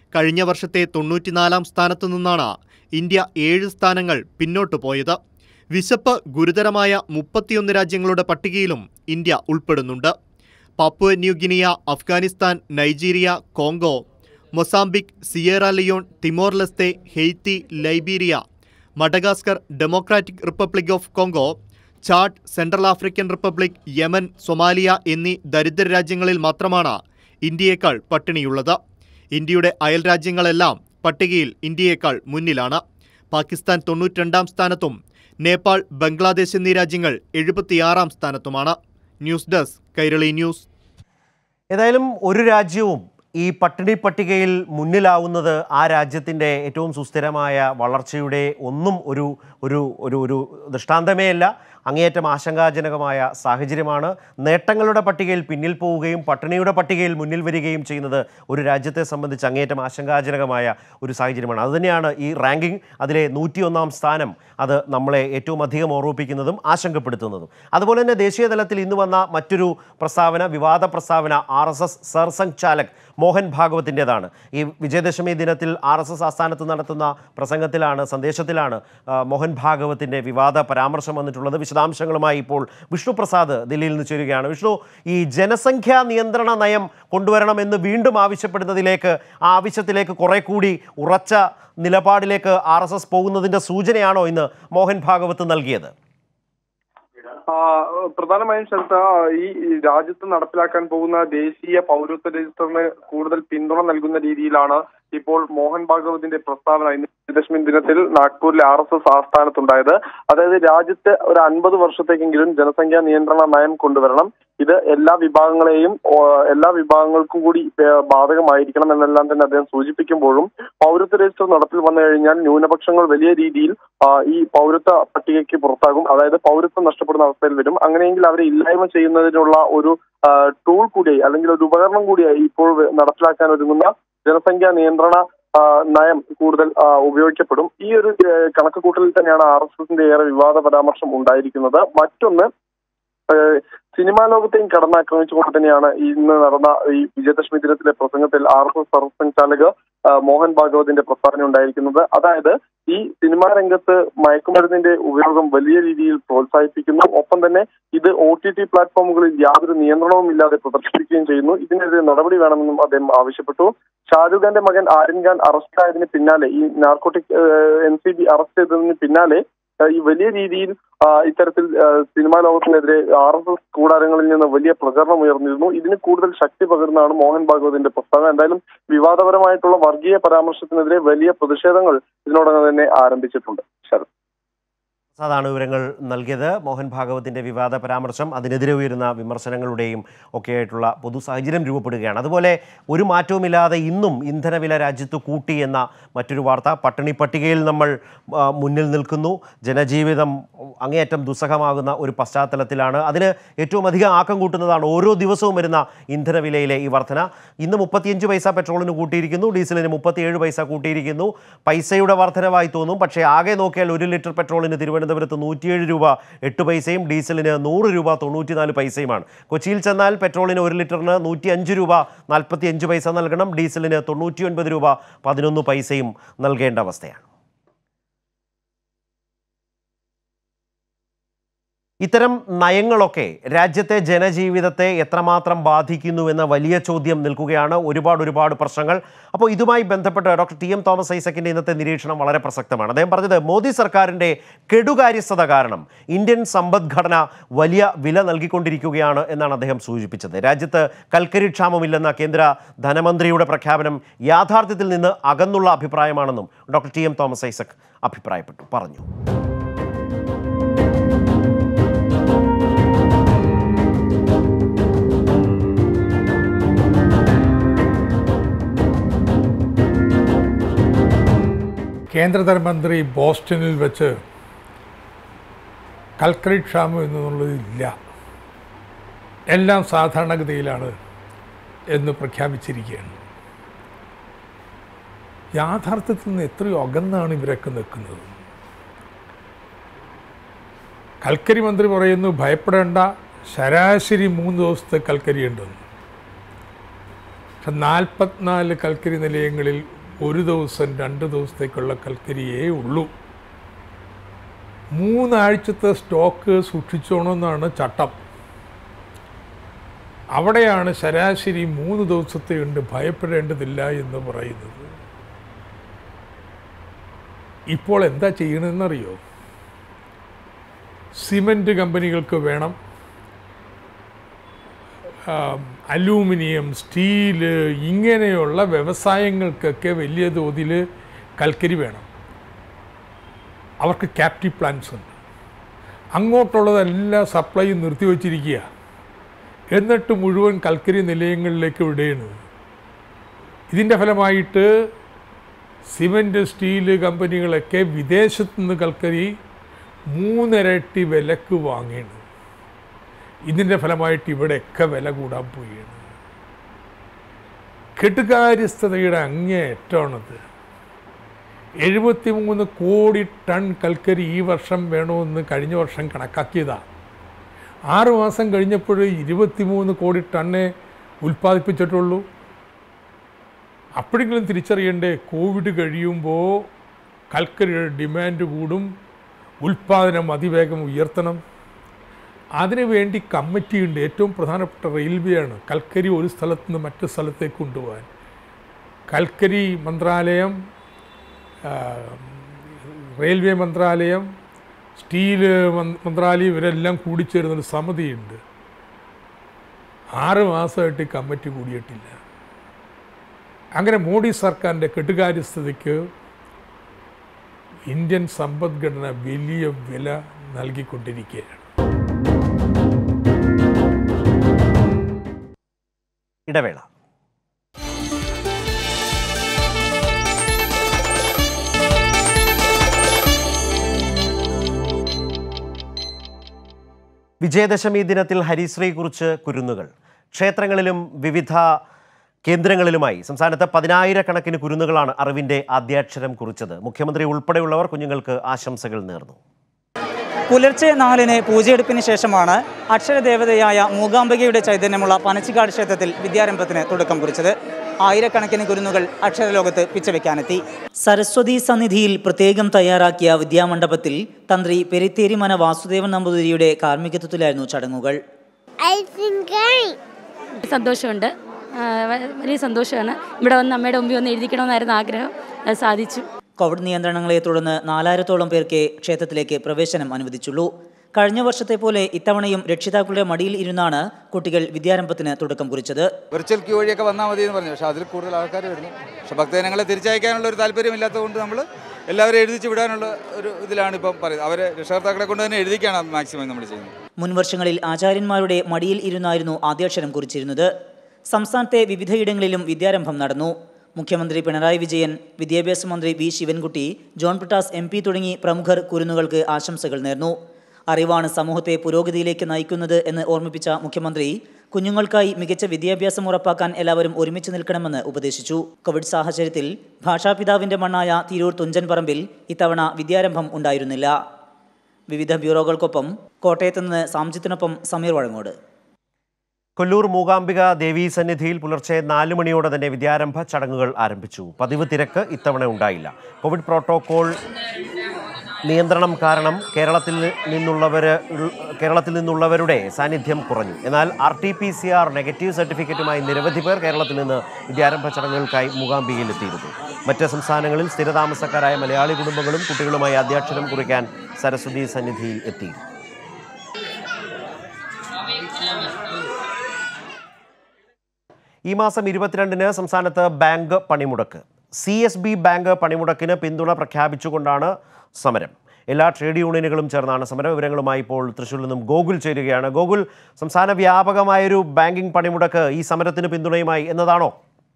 കഴിഞ്ഞ വർഷത്തെ തൊണ്ണൂറ്റിനാലാം സ്ഥാനത്തു നിന്നാണ് ഇന്ത്യ ഏഴ് സ്ഥാനങ്ങൾ പിന്നോട്ടു പോയത് വിശപ്പ് ഗുരുതരമായ മുപ്പത്തിയൊന്ന് രാജ്യങ്ങളുടെ പട്ടികയിലും ഇന്ത്യ ഉൾപ്പെടുന്നുണ്ട് Papua New Guinea Afghanistan Nigeria Congo Mozambique Sierra Leone Timor Leste Haiti Liberia Madagascar Democratic Republic of Congo Chad Central African Republic Yemen Somalia എന്നീ ദരിദ്ര രാജ്യങ്ങളിൽ മാത്രമാണ് ഇന്ത്യയേക്കാൾ പട്ടിണിയുള്ളത് ഇന്ത്യയുടെ അയൽ രാജ്യങ്ങളെല്ലാം പട്ടികയിൽ ഇന്ത്യയേക്കാൾ മുന്നിലാണ് പാകിസ്ഥാൻ തൊണ്ണൂറ്റിരണ്ടാം സ്ഥാനത്തും നേപ്പാൾ ബംഗ്ലാദേശ് എന്നീ രാജ്യങ്ങൾ എഴുപത്തിയാറാം സ്ഥാനത്തുമാണ് ന്യൂസ് ഡെസ്ക് കൈരളി ന്യൂസ് ഏതായാലും ഒരു രാജ്യവും ഈ പട്ടിണി പട്ടികയിൽ മുന്നിലാവുന്നത് ആ രാജ്യത്തിൻ്റെ ഏറ്റവും സുസ്ഥിരമായ വളർച്ചയുടെ ഒന്നും ഒരു ഒരു ഒരു ഒരു ദൃഷ്ടാന്തമേ അല്ല അങ്ങേയറ്റം ആശങ്കാജനകമായ സാഹചര്യമാണ് നേട്ടങ്ങളുടെ പട്ടികയിൽ പിന്നിൽ പോവുകയും പട്ടിണിയുടെ പട്ടികയിൽ മുന്നിൽ വരികയും ചെയ്യുന്നത് ഒരു രാജ്യത്തെ സംബന്ധിച്ച് അങ്ങേയറ്റം ആശങ്കാജനകമായ ഒരു സാഹചര്യമാണ് അതുതന്നെയാണ് ഈ റാങ്കിംഗ് അതിലെ നൂറ്റിയൊന്നാം സ്ഥാനം അത് നമ്മളെ ഏറ്റവും അധികം ഓർമ്മിപ്പിക്കുന്നതും ആശങ്കപ്പെടുത്തുന്നതും അതുപോലെ തന്നെ ദേശീയ തലത്തിൽ ഇന്ന് വന്ന മറ്റൊരു പ്രസ്താവന വിവാദ പ്രസ്താവന R S S Sarsanghchalak Mohan ഭാഗവത്തിൻ്റെതാണ് ഈ വിജയദശമി ദിനത്തിൽ ആർ എസ് എസ് ആസ്ഥാനത്ത് നടത്തുന്ന പ്രസംഗത്തിലാണ് സന്ദേശത്തിലാണ് ആ, മോഹൻ ഭാഗവത്തിൻ്റെ വിവാദ പരാമർശം വന്നിട്ടുള്ളത് വിശദാംശങ്ങളുമായി ഇപ്പോൾ വിഷ്ണു പ്രസാദ് ദില്ലിയിൽ നിന്ന് ചേരുകയാണ് വിഷ്ണു ഈ ജനസംഖ്യാ നിയന്ത്രണ നയം കൊണ്ടുവരണമെന്ന് വീണ്ടും ആവശ്യപ്പെടുന്നതിലേക്ക് ആ ആവശ്യത്തിലേക്ക് കുറെ കൂടി ഉറച്ച നിലപാടിലേക്ക് ആർ എസ് എസ് പോകുന്നതിൻ്റെ സൂചനയാണോ ഇന്ന് മോഹൻ ഭാഗവത്ത് നൽകിയത് ആ, പ്രധാനമായും ശരത്ത ഈ ഈ രാജ്യത്ത് നടപ്പിലാക്കാൻ പോകുന്ന ദേശീയ പൗരത്വ രജിസ്റ്ററിന് കൂടുതൽ പിന്തുണ നൽകുന്ന രീതിയിലാണ് ഇപ്പോൾ മോഹൻ ഭാഗവതിന്റെ പ്രസ്താവന ഇന്ന് വിജയദശമി ദിനത്തിൽ നാഗ്പൂരിലെ ആർ എസ് എസ് ആസ്ഥാനത്തുണ്ടായത് അതായത് രാജ്യത്ത് ഒരു അൻപത് വർഷത്തേക്കെങ്കിലും ജനസംഖ്യാ നിയന്ത്രണ നയം കൊണ്ടുവരണം ഇത് എല്ലാ വിഭാഗങ്ങളെയും ഓ, എല്ലാ വിഭാഗങ്ങൾക്കും കൂടി ഏ, ബാധകമായിരിക്കണം എന്നെല്ലാം തന്നെ അദ്ദേഹം സൂചിപ്പിക്കുമ്പോഴും പൗരത്വ രജിസ്റ്റർ നടപ്പിൽ വന്നു കഴിഞ്ഞാൽ ന്യൂനപക്ഷങ്ങൾ വലിയ രീതിയിൽ ആ, ഈ പൗരത്വ പട്ടികയ്ക്ക് പുറത്താകും അതായത് പൗരത്വം നഷ്ടപ്പെടുന്ന അവസ്ഥയിൽ വരും അങ്ങനെയെങ്കിൽ അവരെ ഇല്ലായ്മ ചെയ്യുന്നതിനുള്ള ഒരു ആ, ടൂൾ കൂടിയായി അല്ലെങ്കിൽ ഒരു ഉപകരണം കൂടിയായി ഇപ്പോൾ നടപ്പിലാക്കാൻ ഒരുങ്ങുന്ന ജനസംഖ്യാ നിയന്ത്രണ ആ, നയം കൂടുതൽ ആ, ഉപയോഗിക്കപ്പെടും ഈ ഒരു ഏ, കണക്കുകൂട്ടലിൽ തന്നെയാണ് ആർ എസ് എസിന്റെ ഏറെ വിവാദ പരാമർശം ഉണ്ടായിരിക്കുന്നത് മറ്റൊന്ന് ഏഹ് സിനിമാ ലോകത്തെയും കടന്നാക്രമിച്ചുകൊണ്ട് തന്നെയാണ് ഇന്ന് നടന്ന ഈ വിജയദശമി ദിനത്തിലെ പ്രസംഗത്തിൽ ആർ എസ് എസ് സർവസംഘാലക മോഹൻ ഭാഗവതിന്റെ പ്രസ്താവന ഉണ്ടായിരിക്കുന്നത് അതായത് ഈ സിനിമാ രംഗത്ത് മയക്കുമരുന്നിന്റെ ഉപയോഗം വലിയ രീതിയിൽ പ്രോത്സാഹിപ്പിക്കുന്നു ഒപ്പം തന്നെ ഇത് ഒ ടി ടി പ്ലാറ്റ്ഫോമുകളിൽ യാതൊരു നിയന്ത്രണവും ഇല്ലാതെ പ്രദർശിപ്പിക്കുകയും ചെയ്യുന്നു ഇതിനെതിരെ നടപടി വേണമെന്നും അദ്ദേഹം ആവശ്യപ്പെട്ടു ഷാരൂഖ് ഖാന്റെ മകൻ ആര്യൻ ഖാൻ അറസ്റ്റായതിന് പിന്നാലെ ഈ narcotic N C B arrest ചെയ്തതിന് പിന്നാലെ ഏഹ് ഈ വലിയ രീതിയിൽ ആ, ഇത്തരത്തിൽ ഏഹ് സിനിമാ ലോകത്തിനെതിരെ ആർ എസ് എസ് കൂടാരങ്ങളിൽ നിന്ന് വലിയ പ്രചരണം ഉയർന്നിരുന്നു ഇതിന് കൂടുതൽ ശക്തി പകർന്നാണ് മോഹൻ ഭാഗവതിന്റെ പ്രസ്താവന എന്തായാലും വിവാദപരമായിട്ടുള്ള വർഗീയ പരാമർശത്തിനെതിരെ വലിയ പ്രതിഷേധങ്ങൾ ഇതിനോടകം തന്നെ ആരംഭിച്ചിട്ടുണ്ട് ശരത് അതാണ് വിവരങ്ങൾ നൽകിയത് മോഹൻ ഭാഗവതിൻ്റെ വിവാദ പരാമർശം അതിനെതിരെ ഉയരുന്ന വിമർശനങ്ങളുടെയും ഒക്കെയായിട്ടുള്ള പൊതു സാഹചര്യം രൂപപ്പെടുകയാണ് അതുപോലെ ഒരു മാറ്റവുമില്ലാതെ ഇന്നും ഇന്ധനവില രാജ്യത്ത് കൂട്ടി എന്ന മറ്റൊരു വാർത്ത പട്ടിണി പട്ടികയിൽ നമ്മൾ ആ, മുന്നിൽ നിൽക്കുന്നു ജനജീവിതം അങ്ങേയറ്റം ദുസ്സഹമാകുന്ന ഒരു പശ്ചാത്തലത്തിലാണ് അതിന് ഏറ്റവും അധികം ആക്കം കൂട്ടുന്നതാണ് ഓരോ ദിവസവും വരുന്ന ഇന്ധനവിലയിലെ ഈ വർധന ഇന്ന് മുപ്പത്തിയഞ്ച് പൈസ പെട്രോളിന് കൂട്ടിയിരിക്കുന്നു ഡീസലിന് മുപ്പത്തിയേഴ് പൈസ കൂട്ടിയിരിക്കുന്നു പൈസയുടെ വർധനവായി തോന്നും പക്ഷേ ആകെ നോക്കിയാൽ ഒരു ലിറ്റർ പെട്രോളിന് തിരുവനന്തപുരത്ത് നൂറ്റിയേഴ് രൂപ എട്ട് പൈസയും ഡീസലിന് നൂറ് രൂപ തൊണ്ണൂറ്റിനാല് പൈസയുമാണ് കൊച്ചിയിൽ ചെന്നാൽ പെട്രോളിന് ഒരു ലിറ്ററിന് നൂറ്റി അഞ്ച് രൂപ നാൽപ്പത്തി അഞ്ച് പൈസ നൽകണം ഡീസലിന് തൊണ്ണൂറ്റി ഒൻപത് രൂപ പതിനൊന്ന് പൈസയും നൽകേണ്ട അവസ്ഥയാണ് ഇത്തരം നയങ്ങളൊക്കെ രാജ്യത്തെ ജനജീവിതത്തെ എത്രമാത്രം ബാധിക്കുന്നു എന്ന വലിയ ചോദ്യം നിൽക്കുകയാണ് ഒരുപാട് ഒരുപാട് പ്രശ്നങ്ങൾ അപ്പോൾ ഇതുമായി ബന്ധപ്പെട്ട് ഡോക്ടർ ടി എം തോമസ് ഐസക്കിൻ്റെ ഇന്നത്തെ നിരീക്ഷണം വളരെ പ്രസക്തമാണ് അദ്ദേഹം പറഞ്ഞത് മോദി സർക്കാരിൻ്റെ കെടുകാര്യസ്ഥത കാരണം ഇന്ത്യൻ സമ്പദ്ഘടന വലിയ വില നൽകിക്കൊണ്ടിരിക്കുകയാണ് എന്നാണ് അദ്ദേഹം സൂചിപ്പിച്ചത് രാജ്യത്ത് കൽക്കരി ക്ഷാമമില്ലെന്ന കേന്ദ്ര ധനമന്ത്രിയുടെ പ്രഖ്യാപനം യാഥാർത്ഥ്യത്തിൽ നിന്ന് അകന്നുള്ള അഭിപ്രായമാണെന്നും doctor T M Thomas Isaac അഭിപ്രായപ്പെട്ടു പറഞ്ഞു കേന്ദ്ര ധനമന്ത്രി ബോസ്റ്റണിൽ വെച്ച് കൽക്കരി ക്ഷാമം എന്നുള്ളത് ഇല്ല എല്ലാം സാധാരണഗതിയിലാണ് എന്ന് പ്രഖ്യാപിച്ചിരിക്കുകയാണ് യാഥാർത്ഥ്യത്തിൽ നിന്ന് എത്രയോ അകന്നാണ് ഇവരൊക്കെ നിൽക്കുന്നത് കൽക്കരി മന്ത്രി പറയുന്നു ഭയപ്പെടേണ്ട ശരാശരി മൂന്ന് ദിവസത്തെ കൽക്കരി ഉണ്ടെന്ന് പക്ഷെ നാൽപ്പത്തിനാല് കൽക്കരി നിലയങ്ങളിൽ ഒരു ദിവസം രണ്ട് ദിവസത്തേക്കുള്ള കൽക്കരിയേ ഉള്ളൂ മൂന്നാഴ്ചത്തെ സ്റ്റോക്ക് സൂക്ഷിച്ചോണമെന്നാണ് ചട്ടം അവിടെയാണ് ശരാശരി മൂന്ന് ദിവസത്തെ ഉണ്ട് ഭയപ്പെടേണ്ടതില്ല എന്ന് പറയുന്നത് ഇപ്പോൾ എന്താ ചെയ്യണമെന്നറിയോ സിമൻറ്റ് കമ്പനികൾക്ക് വേണം ആം, അലൂമിനിയം സ്റ്റീല് ഇങ്ങനെയുള്ള വ്യവസായങ്ങൾക്കൊക്കെ വലിയ തോതിൽ കൽക്കരി വേണം അവർക്ക് ക്യാപ്റ്റീവ് പ്ലാന്റ്സ് ഉണ്ട് അങ്ങോട്ടുള്ളതെല്ലാം സപ്ലൈ നിർത്തിവച്ചിരിക്കുക എന്നിട്ട് മുഴുവൻ കൽക്കരി നിലയങ്ങളിലേക്ക് വിടുകയാണ് ഇതിൻ്റെ ഫലമായിട്ട് സിമൻറ്റ് സ്റ്റീല് കമ്പനികളൊക്കെ വിദേശത്തു നിന്ന് കൽക്കരി മൂന്നിരട്ടി വിലക്ക് വാങ്ങിയാണ് ഇതിൻ്റെ ഫലമായിട്ട് ഇവിടെയൊക്കെ വില കൂടാൻ പോവുകയാണ് കെട്ടുകാര്യസ്ഥതയുടെ അങ്ങേയറ്റമാണത് എഴുപത്തിമൂന്ന് കോടി ടൺ കൽക്കരി ഈ വർഷം വേണമെന്ന് കഴിഞ്ഞ വർഷം കണക്കാക്കിയതാണ് ആറ് മാസം കഴിഞ്ഞപ്പോൾ ഇരുപത്തിമൂന്ന് കോടി ടണ്ണേ ഉൽപ്പാദിപ്പിച്ചിട്ടുള്ളൂ അപ്പോഴെങ്കിലും തിരിച്ചറിയണ്ടേ കോവിഡ് കഴിയുമ്പോൾ കൽക്കരിയുടെ ഡിമാൻഡ് കൂടും ഉൽപ്പാദനം അതിവേഗം ഉയർത്തണം അതിനുവേണ്ടി കമ്മിറ്റിയുണ്ട് ഏറ്റവും പ്രധാനപ്പെട്ട റെയിൽവേയാണ് കൽക്കരി ഒരു സ്ഥലത്ത് നിന്ന് മറ്റു സ്ഥലത്തേക്ക് കൊണ്ടുപോകാൻ കൽക്കരി മന്ത്രാലയം ആ, റെയിൽവേ മന്ത്രാലയം സ്റ്റീല് മന്ത്രാ- മന്ത്രാലയം ഇവരെല്ലാം കൂടിച്ചേരുന്നൊരു സമിതിയുണ്ട് ആറ് മാസമായിട്ട് ഈ കമ്മിറ്റി കൂടിയിട്ടില്ല അങ്ങനെ മോഡി സർക്കാരിൻ്റെ കെട്ടുകാര്യസ്ഥതയ്ക്ക് ഇന്ത്യൻ സമ്പദ്ഘടന വലിയ വില നൽകിക്കൊണ്ടിരിക്കുകയാണ് ഇടവേള വിജയദശമി ദിനത്തിൽ ഹരിശ്രീ കുറിച്ച് കുരുന്നുകൾ ക്ഷേത്രങ്ങളിലും വിവിധ കേന്ദ്രങ്ങളിലുമായി സംസ്ഥാനത്ത് പതിനായിരക്കണക്കിന് കുരുന്നുകളാണ് അറിവിന്റെ ആദ്യാക്ഷരം കുറിച്ചത് മുഖ്യമന്ത്രി ഉൾപ്പെടെയുള്ളവർ കുഞ്ഞുങ്ങൾക്ക് ആശംസകൾ നേർന്നു പുലർച്ചെ നാലിന് പൂജയെടുപ്പിന് ശേഷമാണ് അക്ഷരദേവതയായ മൂകാംബികയുടെ ചൈതന്യമുള്ള പനച്ചിക്കാട് ക്ഷേത്രത്തിൽ വിദ്യാരംഭത്തിന് തുടക്കം കുറിച്ചത് ആയിരക്കണക്കിന് കുരുന്നുകൾ അക്ഷരലോകത്ത് പിച്ചവെക്കാനെത്തി സരസ്വതി സന്നിധിയിൽ പ്രത്യേകം തയ്യാറാക്കിയ വിദ്യാമണ്ഡപത്തിൽ തന്ത്രി പെരിത്തേരിമന വാസുദേവൻ നമ്പൂതിരിയുടെ കാർമ്മികത്വത്തിലായിരുന്നു ചടങ്ങുകൾ സന്തോഷമുണ്ട് ആ, വ- വലിയ സന്തോഷമാണ് ഇവിടെ വന്ന് അമ്മയുടെ മുമ്പിൽ ഒന്ന് എഴുതിക്കണമെന്നായിരുന്നു ആഗ്രഹം അത് സാധിച്ചു കോവിഡ് നിയന്ത്രണങ്ങളെ തുടർന്ന് നാലായിരത്തോളം പേർക്ക് ക്ഷേത്രത്തിലേക്ക് പ്രവേശനം അനുവദിച്ചുള്ളൂ കഴിഞ്ഞ വർഷത്തെ പോലെ ഇത്തവണയും രക്ഷിതാക്കളുടെ മടിയിൽ ഇരുന്നാണ് കുട്ടികൾ വിദ്യാരംഭത്തിന് തുടക്കം കുറിച്ചത് വെർച്വൽ ക്യൂ വഴിയൊക്കെ വന്നാൽ മതി എന്ന് പറഞ്ഞു പക്ഷേ അതിൽ കൂടുതൽ ആൾക്കാർ വരുന്നു പക്ഷെ ഭക്തജനങ്ങളെ തിരിച്ചയക്കാനുള്ള ഒരു താല്പര്യമില്ലാത്തതുകൊണ്ട് നമ്മൾ എല്ലാവരും എഴുതിച്ച് വിടാനുള്ള ഒരു ഇതിലാണ് ഇപ്പം പറയുന്നത് അവരെ രക്ഷകർത്താക്കളെ കൊണ്ട് തന്നെ എഴുതിക്കാണ് മാക്സിമം നമ്മൾ ചെയ്യുന്നത് മുൻവർഷങ്ങളിൽ ആചാര്യന്മാരുടെ മടിയിൽ ഇരുന്നായിരുന്നു ആദ്യാക്ഷരം കുറിച്ചിരുന്നത് സംസ്ഥാനത്തെ വിവിധയിടങ്ങളിലും വിദ്യാരംഭം നടന്നു മുഖ്യമന്ത്രി പിണറായി വിജയൻ വിദ്യാഭ്യാസ മന്ത്രി V Sivankutty John Brittas M P തുടങ്ങി പ്രമുഖർ കുരുന്നുകൾക്ക് ആശംസകൾ നേർന്നു അറിവാണ് സമൂഹത്തെ പുരോഗതിയിലേക്ക് നയിക്കുന്നത് എന്ന് ഓർമ്മിപ്പിച്ച മുഖ്യമന്ത്രി കുഞ്ഞുങ്ങൾക്കായി മികച്ച വിദ്യാഭ്യാസം ഉറപ്പാക്കാൻ എല്ലാവരും ഒരുമിച്ച് നിൽക്കണമെന്ന് ഉപദേശിച്ചു കോവിഡ് സാഹചര്യത്തിൽ ഭാഷാപിതാവിന്റെ മണ്ണായ തിരൂർ തുഞ്ചൻ പറമ്പിൽ ഇത്തവണ വിദ്യാരംഭം ഉണ്ടായിരുന്നില്ല വിവിധ ബ്യൂറോകൾക്കൊപ്പം കോട്ടയത്ത് നിന്ന് സാംജിത്തിനൊപ്പം സമീർ വഴങ്ങോട് കൊല്ലൂർ മൂകാംബിക ദേവീ സന്നിധിയിൽ പുലർച്ചെ നാല് മണിയോടെ തന്നെ വിദ്യാരംഭ ചടങ്ങുകൾ ആരംഭിച്ചു പതിവ് തിരക്ക് ഇത്തവണ ഉണ്ടായില്ല കോവിഡ് പ്രോട്ടോകോൾ നിയന്ത്രണം കാരണം കേരളത്തിൽ നിന്നുള്ളവര് ഉൾ- കേരളത്തിൽ നിന്നുള്ളവരുടെ സാന്നിധ്യം കുറഞ്ഞു എന്നാൽ R T P C R negative സർട്ടിഫിക്കറ്റുമായി നിരവധി പേർ കേരളത്തിൽ നിന്ന് വിദ്യാരംഭ ചടങ്ങുകൾക്കായി മൂകാംബികയിൽ എത്തിയിരുന്നു മറ്റ് സംസ്ഥാനങ്ങളിൽ സ്ഥിരതാമസക്കാരായ മലയാളി കുടുംബങ്ങളും കുട്ടികളുമായി ആദ്യാക്ഷരം കുറിക്കാൻ സരസ്വതി സന്നിധിയിൽ എത്തി ഈ മാസം ഇരുപത്തിരണ്ടിന് സംസ്ഥാനത്ത് ബാങ്ക് പണിമുടക്ക് സി എസ് ബി ബാങ്ക് പണിമുടക്കിന് പിന്തുണ പ്രഖ്യാപിച്ചുകൊണ്ടാണ് സമരം എല്ലാ ട്രേഡ് യൂണിയനുകളും ചേർന്നാണ് സമര വിവരങ്ങളുമായി ഇപ്പോൾ തൃശ്ശൂരിൽ നിന്നും ഗോകുൽ ചേരുകയാണ് ഗോകുൽ സംസ്ഥാന വ്യാപകമായൊരു ബാങ്കിംഗ് പണിമുടക്ക് ഈ സമരത്തിന് പിന്തുണയുമായി എന്നതാണോ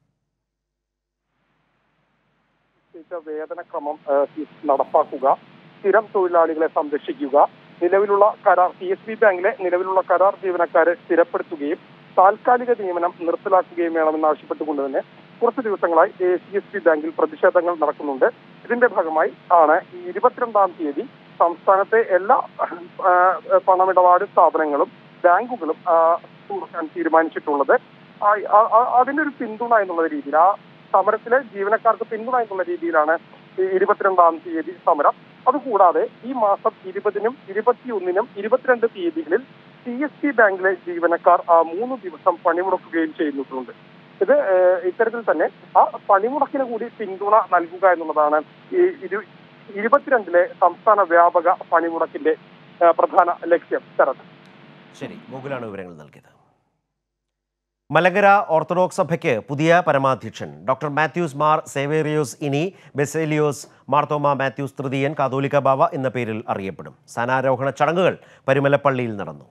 നിശ്ചയിച്ച വേതനക്രമം ഏഹ്, നടപ്പാക്കുക സ്ഥിരം തൊഴിലാളികളെ സംരക്ഷിക്കുക നിലവിലുള്ള കരാർ സി എസ് ബി ബാങ്കിലെ നിലവിലുള്ള കരാർ ജീവനക്കാരെ സ്ഥിരപ്പെടുത്തുകയും താൽക്കാലിക നിയമനം നിർത്തലാക്കുകയും വേണമെന്ന് ആവശ്യപ്പെട്ടുകൊണ്ട് തന്നെ കുറച്ച് ദിവസങ്ങളായി സി എസ് ബി ബാങ്കിൽ പ്രതിഷേധങ്ങൾ നടക്കുന്നുണ്ട് ഇതിന്റെ ഭാഗമായി ആണ് ഈ ഇരുപത്തിരണ്ടാം തീയതി സംസ്ഥാനത്തെ എല്ലാ ആ, പണമിടപാട് സ്ഥാപനങ്ങളും ബാങ്കുകളും ആ, തുറക്കാൻ തീരുമാനിച്ചിട്ടുള്ളത് ആ- ആ- ആ- അതിന്റെ ഒരു പിന്തുണ എന്നുള്ള രീതിയിൽ ആ സമരത്തിലെ ജീവനക്കാർക്ക് പിന്തുണ എന്നുള്ള രീതിയിലാണ് ഈ ഇരുപത്തിരണ്ടാം തീയതി സമരം അതുകൂടാതെ ഈ മാസം ഇരുപതിനും ഇരുപത്തിയൊന്നിനും ഇരുപത്തിരണ്ട് തീയതികളിൽ സി എസ് പി ബാങ്കിലെ ജീവനക്കാർ ആ, മൂന്ന് ദിവസം പണിമുടക്കുകയും ചെയ്യുന്നുണ്ട് ഇത് ഏഹ്, ഇത്തരത്തിൽ തന്നെ ആ പണിമുടക്കിന് കൂടി പിന്തുണ നൽകുക എന്നുള്ളതാണ് ഈ ഇരു ഇരുപത്തിരണ്ടിലെ സംസ്ഥാന വ്യാപക പണിമുടക്കിന്റെ ഏഹ്, പ്രധാന ലക്ഷ്യം ശരത് ശരി ഗൂഗിളാണ് വിവരങ്ങൾ നൽകിയത് മലങ്കര ഓർത്തഡോക്സ് സഭയ്ക്ക് പുതിയ പരമാധ്യക്ഷൻ ഡോക്ടർ മാത്യൂസ് മാർ സേവേറിയോസ് ഇനി ബെസേലിയോസ് മാർത്തോമ മാത്യൂസ് തൃതീയൻ കാതോലിക്ക ബാവ എന്ന പേരിൽ അറിയപ്പെടും സ്ഥാനാരോഹണ ചടങ്ങുകൾ പരുമലപ്പള്ളിയിൽ നടന്നു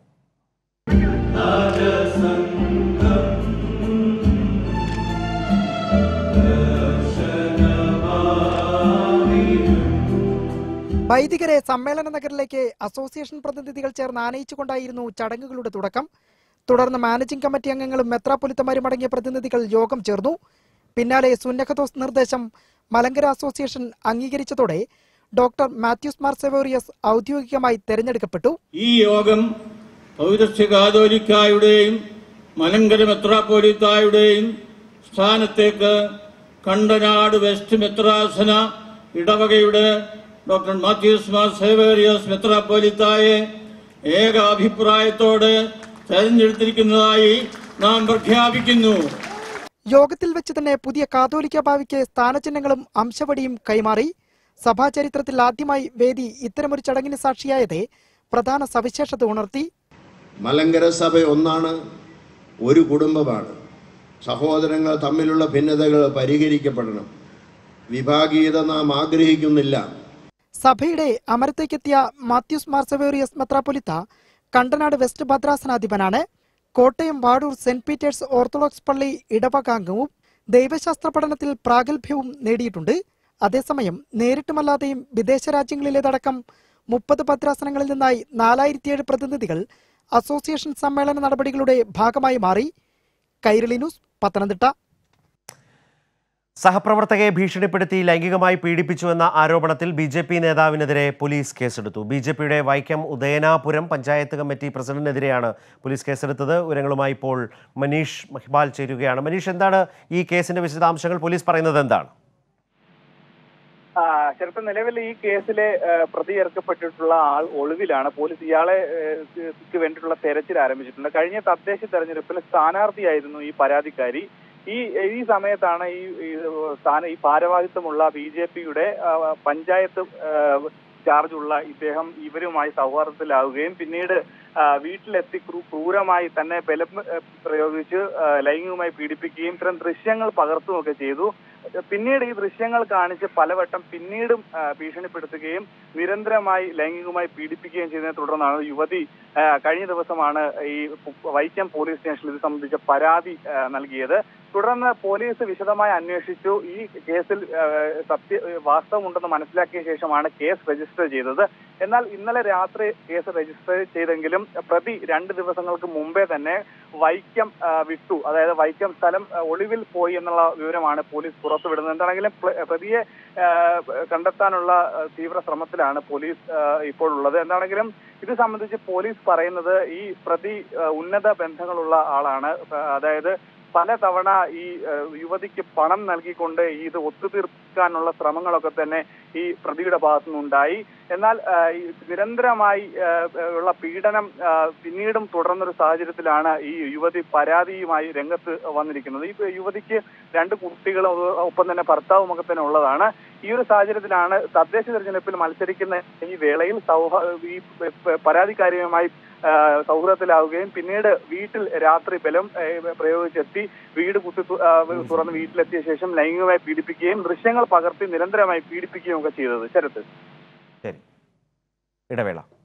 വൈദികരെ സമ്മേളന നഗറിലേക്ക് അസോസിയേഷൻ പ്രതിനിധികൾ ചേർന്ന് ആനയിച്ചുകൊണ്ടായിരുന്നു ചടങ്ങുകളുടെ തുടക്കം തുടർന്ന് മാനേജിംഗ് കമ്മിറ്റി അംഗങ്ങളും മെത്രാപ്പൊലിത്തമാരും അടങ്ങിയ പ്രതിനിധികൾ യോഗം ചേർന്നു പിന്നാലെ സുന്നഖദോസ് നിർദ്ദേശം മലങ്കര അസോസിയേഷൻ അംഗീകരിച്ചതോടെ ഡോക്ടർ മാത്യൂസ് മാർ സെവേറിയസ് ഔദ്യോഗികമായി തെരഞ്ഞെടുക്കപ്പെട്ടു ഈ യോഗം പൗരസ്ത്യ കാതോലിക്കായുടെയും മലങ്കര മെത്രാപ്പോലിത്തായുടെയും സ്ഥാനത്തേക്ക് കണ്ടനാട് വെസ്റ്റ് മെത്രാസന ഇടവകയുടെ ഡോക്ടർ മാത്യൂസ് മാർ സേവേറിയസ് മെത്രാപ്പോലിത്തായെ ഏക അഭിപ്രായത്തോടെ തെരഞ്ഞെടുത്തിരിക്കുന്നതായി നാം പ്രഖ്യാപിക്കുന്നു യോഗത്തിൽ വെച്ച് തന്നെ പുതിയ കാതോലിക്ക ഭാവിക്ക് സ്ഥാനചിഹ്നങ്ങളും അംശവടിയും കൈമാറി സഭാചരിത്രത്തിൽ ആദ്യമായി വേദി ഇത്തരമൊരു ചടങ്ങിന് സാക്ഷിയായത് പ്രധാന സവിശേഷത ഉണർത്തി മലങ്കര സഭ ഒന്നാണ് ഒരു കുടുംബമാണ് സഹോദരങ്ങൾ തമ്മിലുള്ള ഭിന്നതകൾ പരിഹരിക്കപ്പെടണം വിഭാഗീയത നാം ആഗ്രഹിക്കുന്നില്ല സഭയുടെ അമരത്തേക്കെത്തിയ മാത്യൂസ് മാർസവേറിയസ് മെത്രാപ്പൊലിത്ത കണ്ടനാട് വെസ്റ്റ് ഭദ്രാസനാധിപനാണ് Kottayam Vadoor saint Peter's Orthodox പള്ളി ഇടവകാംഗവും ദൈവശാസ്ത്ര പഠനത്തിൽ പ്രാഗൽഭ്യവും നേടിയിട്ടുണ്ട് അതേസമയം നേരിട്ടുമല്ലാതെയും വിദേശ രാജ്യങ്ങളിലേതടക്കം മുപ്പത് ഭദ്രാസനങ്ങളിൽ നിന്നായി നാലായിരത്തിയേഴ് പ്രതിനിധികൾ അസോസിയേഷൻ സമ്മേളന നടപടികളുടെ ഭാഗമായി മാറി കൈരളി ന്യൂസ് പത്തനംതിട്ട സഹപ്രവർത്തകയെ ഭീഷണിപ്പെടുത്തി ലൈംഗികമായി പീഡിപ്പിച്ചുവെന്ന ആരോപണത്തിൽ ബി ജെ പി നേതാവിനെതിരെ പോലീസ് കേസെടുത്തു ബി ജെ പിയുടെ വൈക്കം ഉദയനാപുരം പഞ്ചായത്ത് കമ്മിറ്റി പ്രസിഡന്റിനെതിരെയാണ് പോലീസ് കേസെടുത്തത് വിവരങ്ങളുമായി ഇപ്പോൾ മനീഷ് മഹിബാൽ ചേരുകയാണ് മനീഷ് എന്താണ് ഈ കേസിന്റെ വിശദാംശങ്ങൾ പോലീസ് പറയുന്നത് എന്താണ് ആ, ചെറുപ്പം നിലവിൽ ഈ കേസിലെ ആ, പ്രതി ചേർക്കപ്പെട്ടിട്ടുള്ള ആൾ ഒളിവിലാണ് പോലീസ് ഇയാളെ ഏ, ക്ക് വേണ്ടിയിട്ടുള്ള തെരച്ചിൽ ആരംഭിച്ചിട്ടുണ്ട് കഴിഞ്ഞ തദ്ദേശ തെരഞ്ഞെടുപ്പിൽ സ്ഥാനാർത്ഥിയായിരുന്നു ഈ പരാതിക്കാരി ഈ ഈ സമയത്താണ് ഈ ഈ സ്ഥാന ഈ ഭാരവാഹിത്വമുള്ള ബി ജെ പിയുടെ പഞ്ചായത്ത് ആ, ചാർജുള്ള ഇദ്ദേഹം ഇവരുമായി സൗഹാർദ്ദത്തിലാവുകയും പിന്നീട് ആ, വീട്ടിലെത്തി ക്രൂ- ക്രൂരമായി തന്നെ ബലം ഏ, പ്രയോഗിച്ച് ആ, ലൈംഗികമായി പീഡിപ്പിക്കുകയും ഇത്തരം ദൃശ്യങ്ങൾ പകർത്തുകയൊക്കെ ചെയ്തു പിന്നീട് ഈ ദൃശ്യങ്ങൾ കാണിച്ച് പലവട്ടം പിന്നീടും ആ, ഭീഷണിപ്പെടുത്തുകയും നിരന്തരമായി ലൈംഗികമായി പീഡിപ്പിക്കുകയും ചെയ്തതിനെ തുടർന്നാണ് യുവതി ആ, കഴിഞ്ഞ ദിവസമാണ് ഈ വൈക്കം പോലീസ് സ്റ്റേഷനിൽ ഇത് സംബന്ധിച്ച പരാതി ആ, നൽകിയത് തുടർന്ന് പോലീസ് വിശദമായി അന്വേഷിച്ചു ഈ കേസിൽ ആ, സത്യ വാസ്തവമുണ്ടെന്ന് മനസ്സിലാക്കിയ ശേഷമാണ് കേസ് രജിസ്റ്റർ ചെയ്തത് എന്നാൽ ഇന്നലെ രാത്രി കേസ് രജിസ്റ്റർ ചെയ്തെങ്കിലും പ്രതി രണ്ട് ദിവസങ്ങൾക്ക് മുമ്പേ തന്നെ വൈക്കം ആ, വിട്ടു അതായത് വൈക്കം സ്ഥലം ആ, ഒളിവിൽ പോയി എന്നുള്ള വിവരമാണ് പോലീസ് പുറത്തുവിടുന്നത് എന്താണെങ്കിലും പ്ര- പ്രതിയെ ആ, കണ്ടെത്താനുള്ള ആ, തീവ്ര ശ്രമത്തിലാണ് പോലീസ് ആ, ഇപ്പോൾ ഉള്ളത് എന്താണെങ്കിലും ഇത് സംബന്ധിച്ച് പോലീസ് പറയുന്നത് ഈ പ്രതി ആ, ഉന്നത ബന്ധങ്ങളുള്ള ആളാണ് ആ, അതായത് പലതവണ ഈ ആ, യുവതിക്ക് പണം നൽകിക്കൊണ്ട് ഈ ഇത് ഒത്തുതീർക്കാനുള്ള ശ്രമങ്ങളൊക്കെ തന്നെ ഈ പ്രതിയുടെ ഭാഗത്തുനിന്നുണ്ടായി എന്നാൽ ആ, ഈ നിരന്തരമായി ആ, ഉള്ള പീഡനം ആ, പിന്നീടും തുടർന്നൊരു സാഹചര്യത്തിലാണ് ഈ യുവതി പരാതിയുമായി രംഗത്ത് വന്നിരിക്കുന്നത് ഈ യുവതിക്ക് രണ്ട് കുട്ടികളും ഒപ്പം തന്നെ ഭർത്താവും ഒക്കെ തന്നെ ഉള്ളതാണ് ഈ ഒരു സാഹചര്യത്തിലാണ് തദ്ദേശ തെരഞ്ഞെടുപ്പിൽ മത്സരിക്കുന്ന ഈ വേളയിൽ സൗഹ ഈ പരാതിക്കാരിയുമായി ആ, സൗഹൃദത്തിലാവുകയും പിന്നീട് വീട്ടിൽ രാത്രി ബലം ഏ, പ്രയോഗിച്ചെത്തി വീട് കുത്തി തു- ആ, തുറന്ന് വീട്ടിലെത്തിയ ശേഷം ലൈംഗികമായി പീഡിപ്പിക്കുകയും ദൃശ്യങ്ങൾ പകർത്തി നിരന്തരമായി പീഡിപ്പിക്കുകയും ഒക്കെ ചെയ്തത് ശരത്ത് ശരി ഇടവേള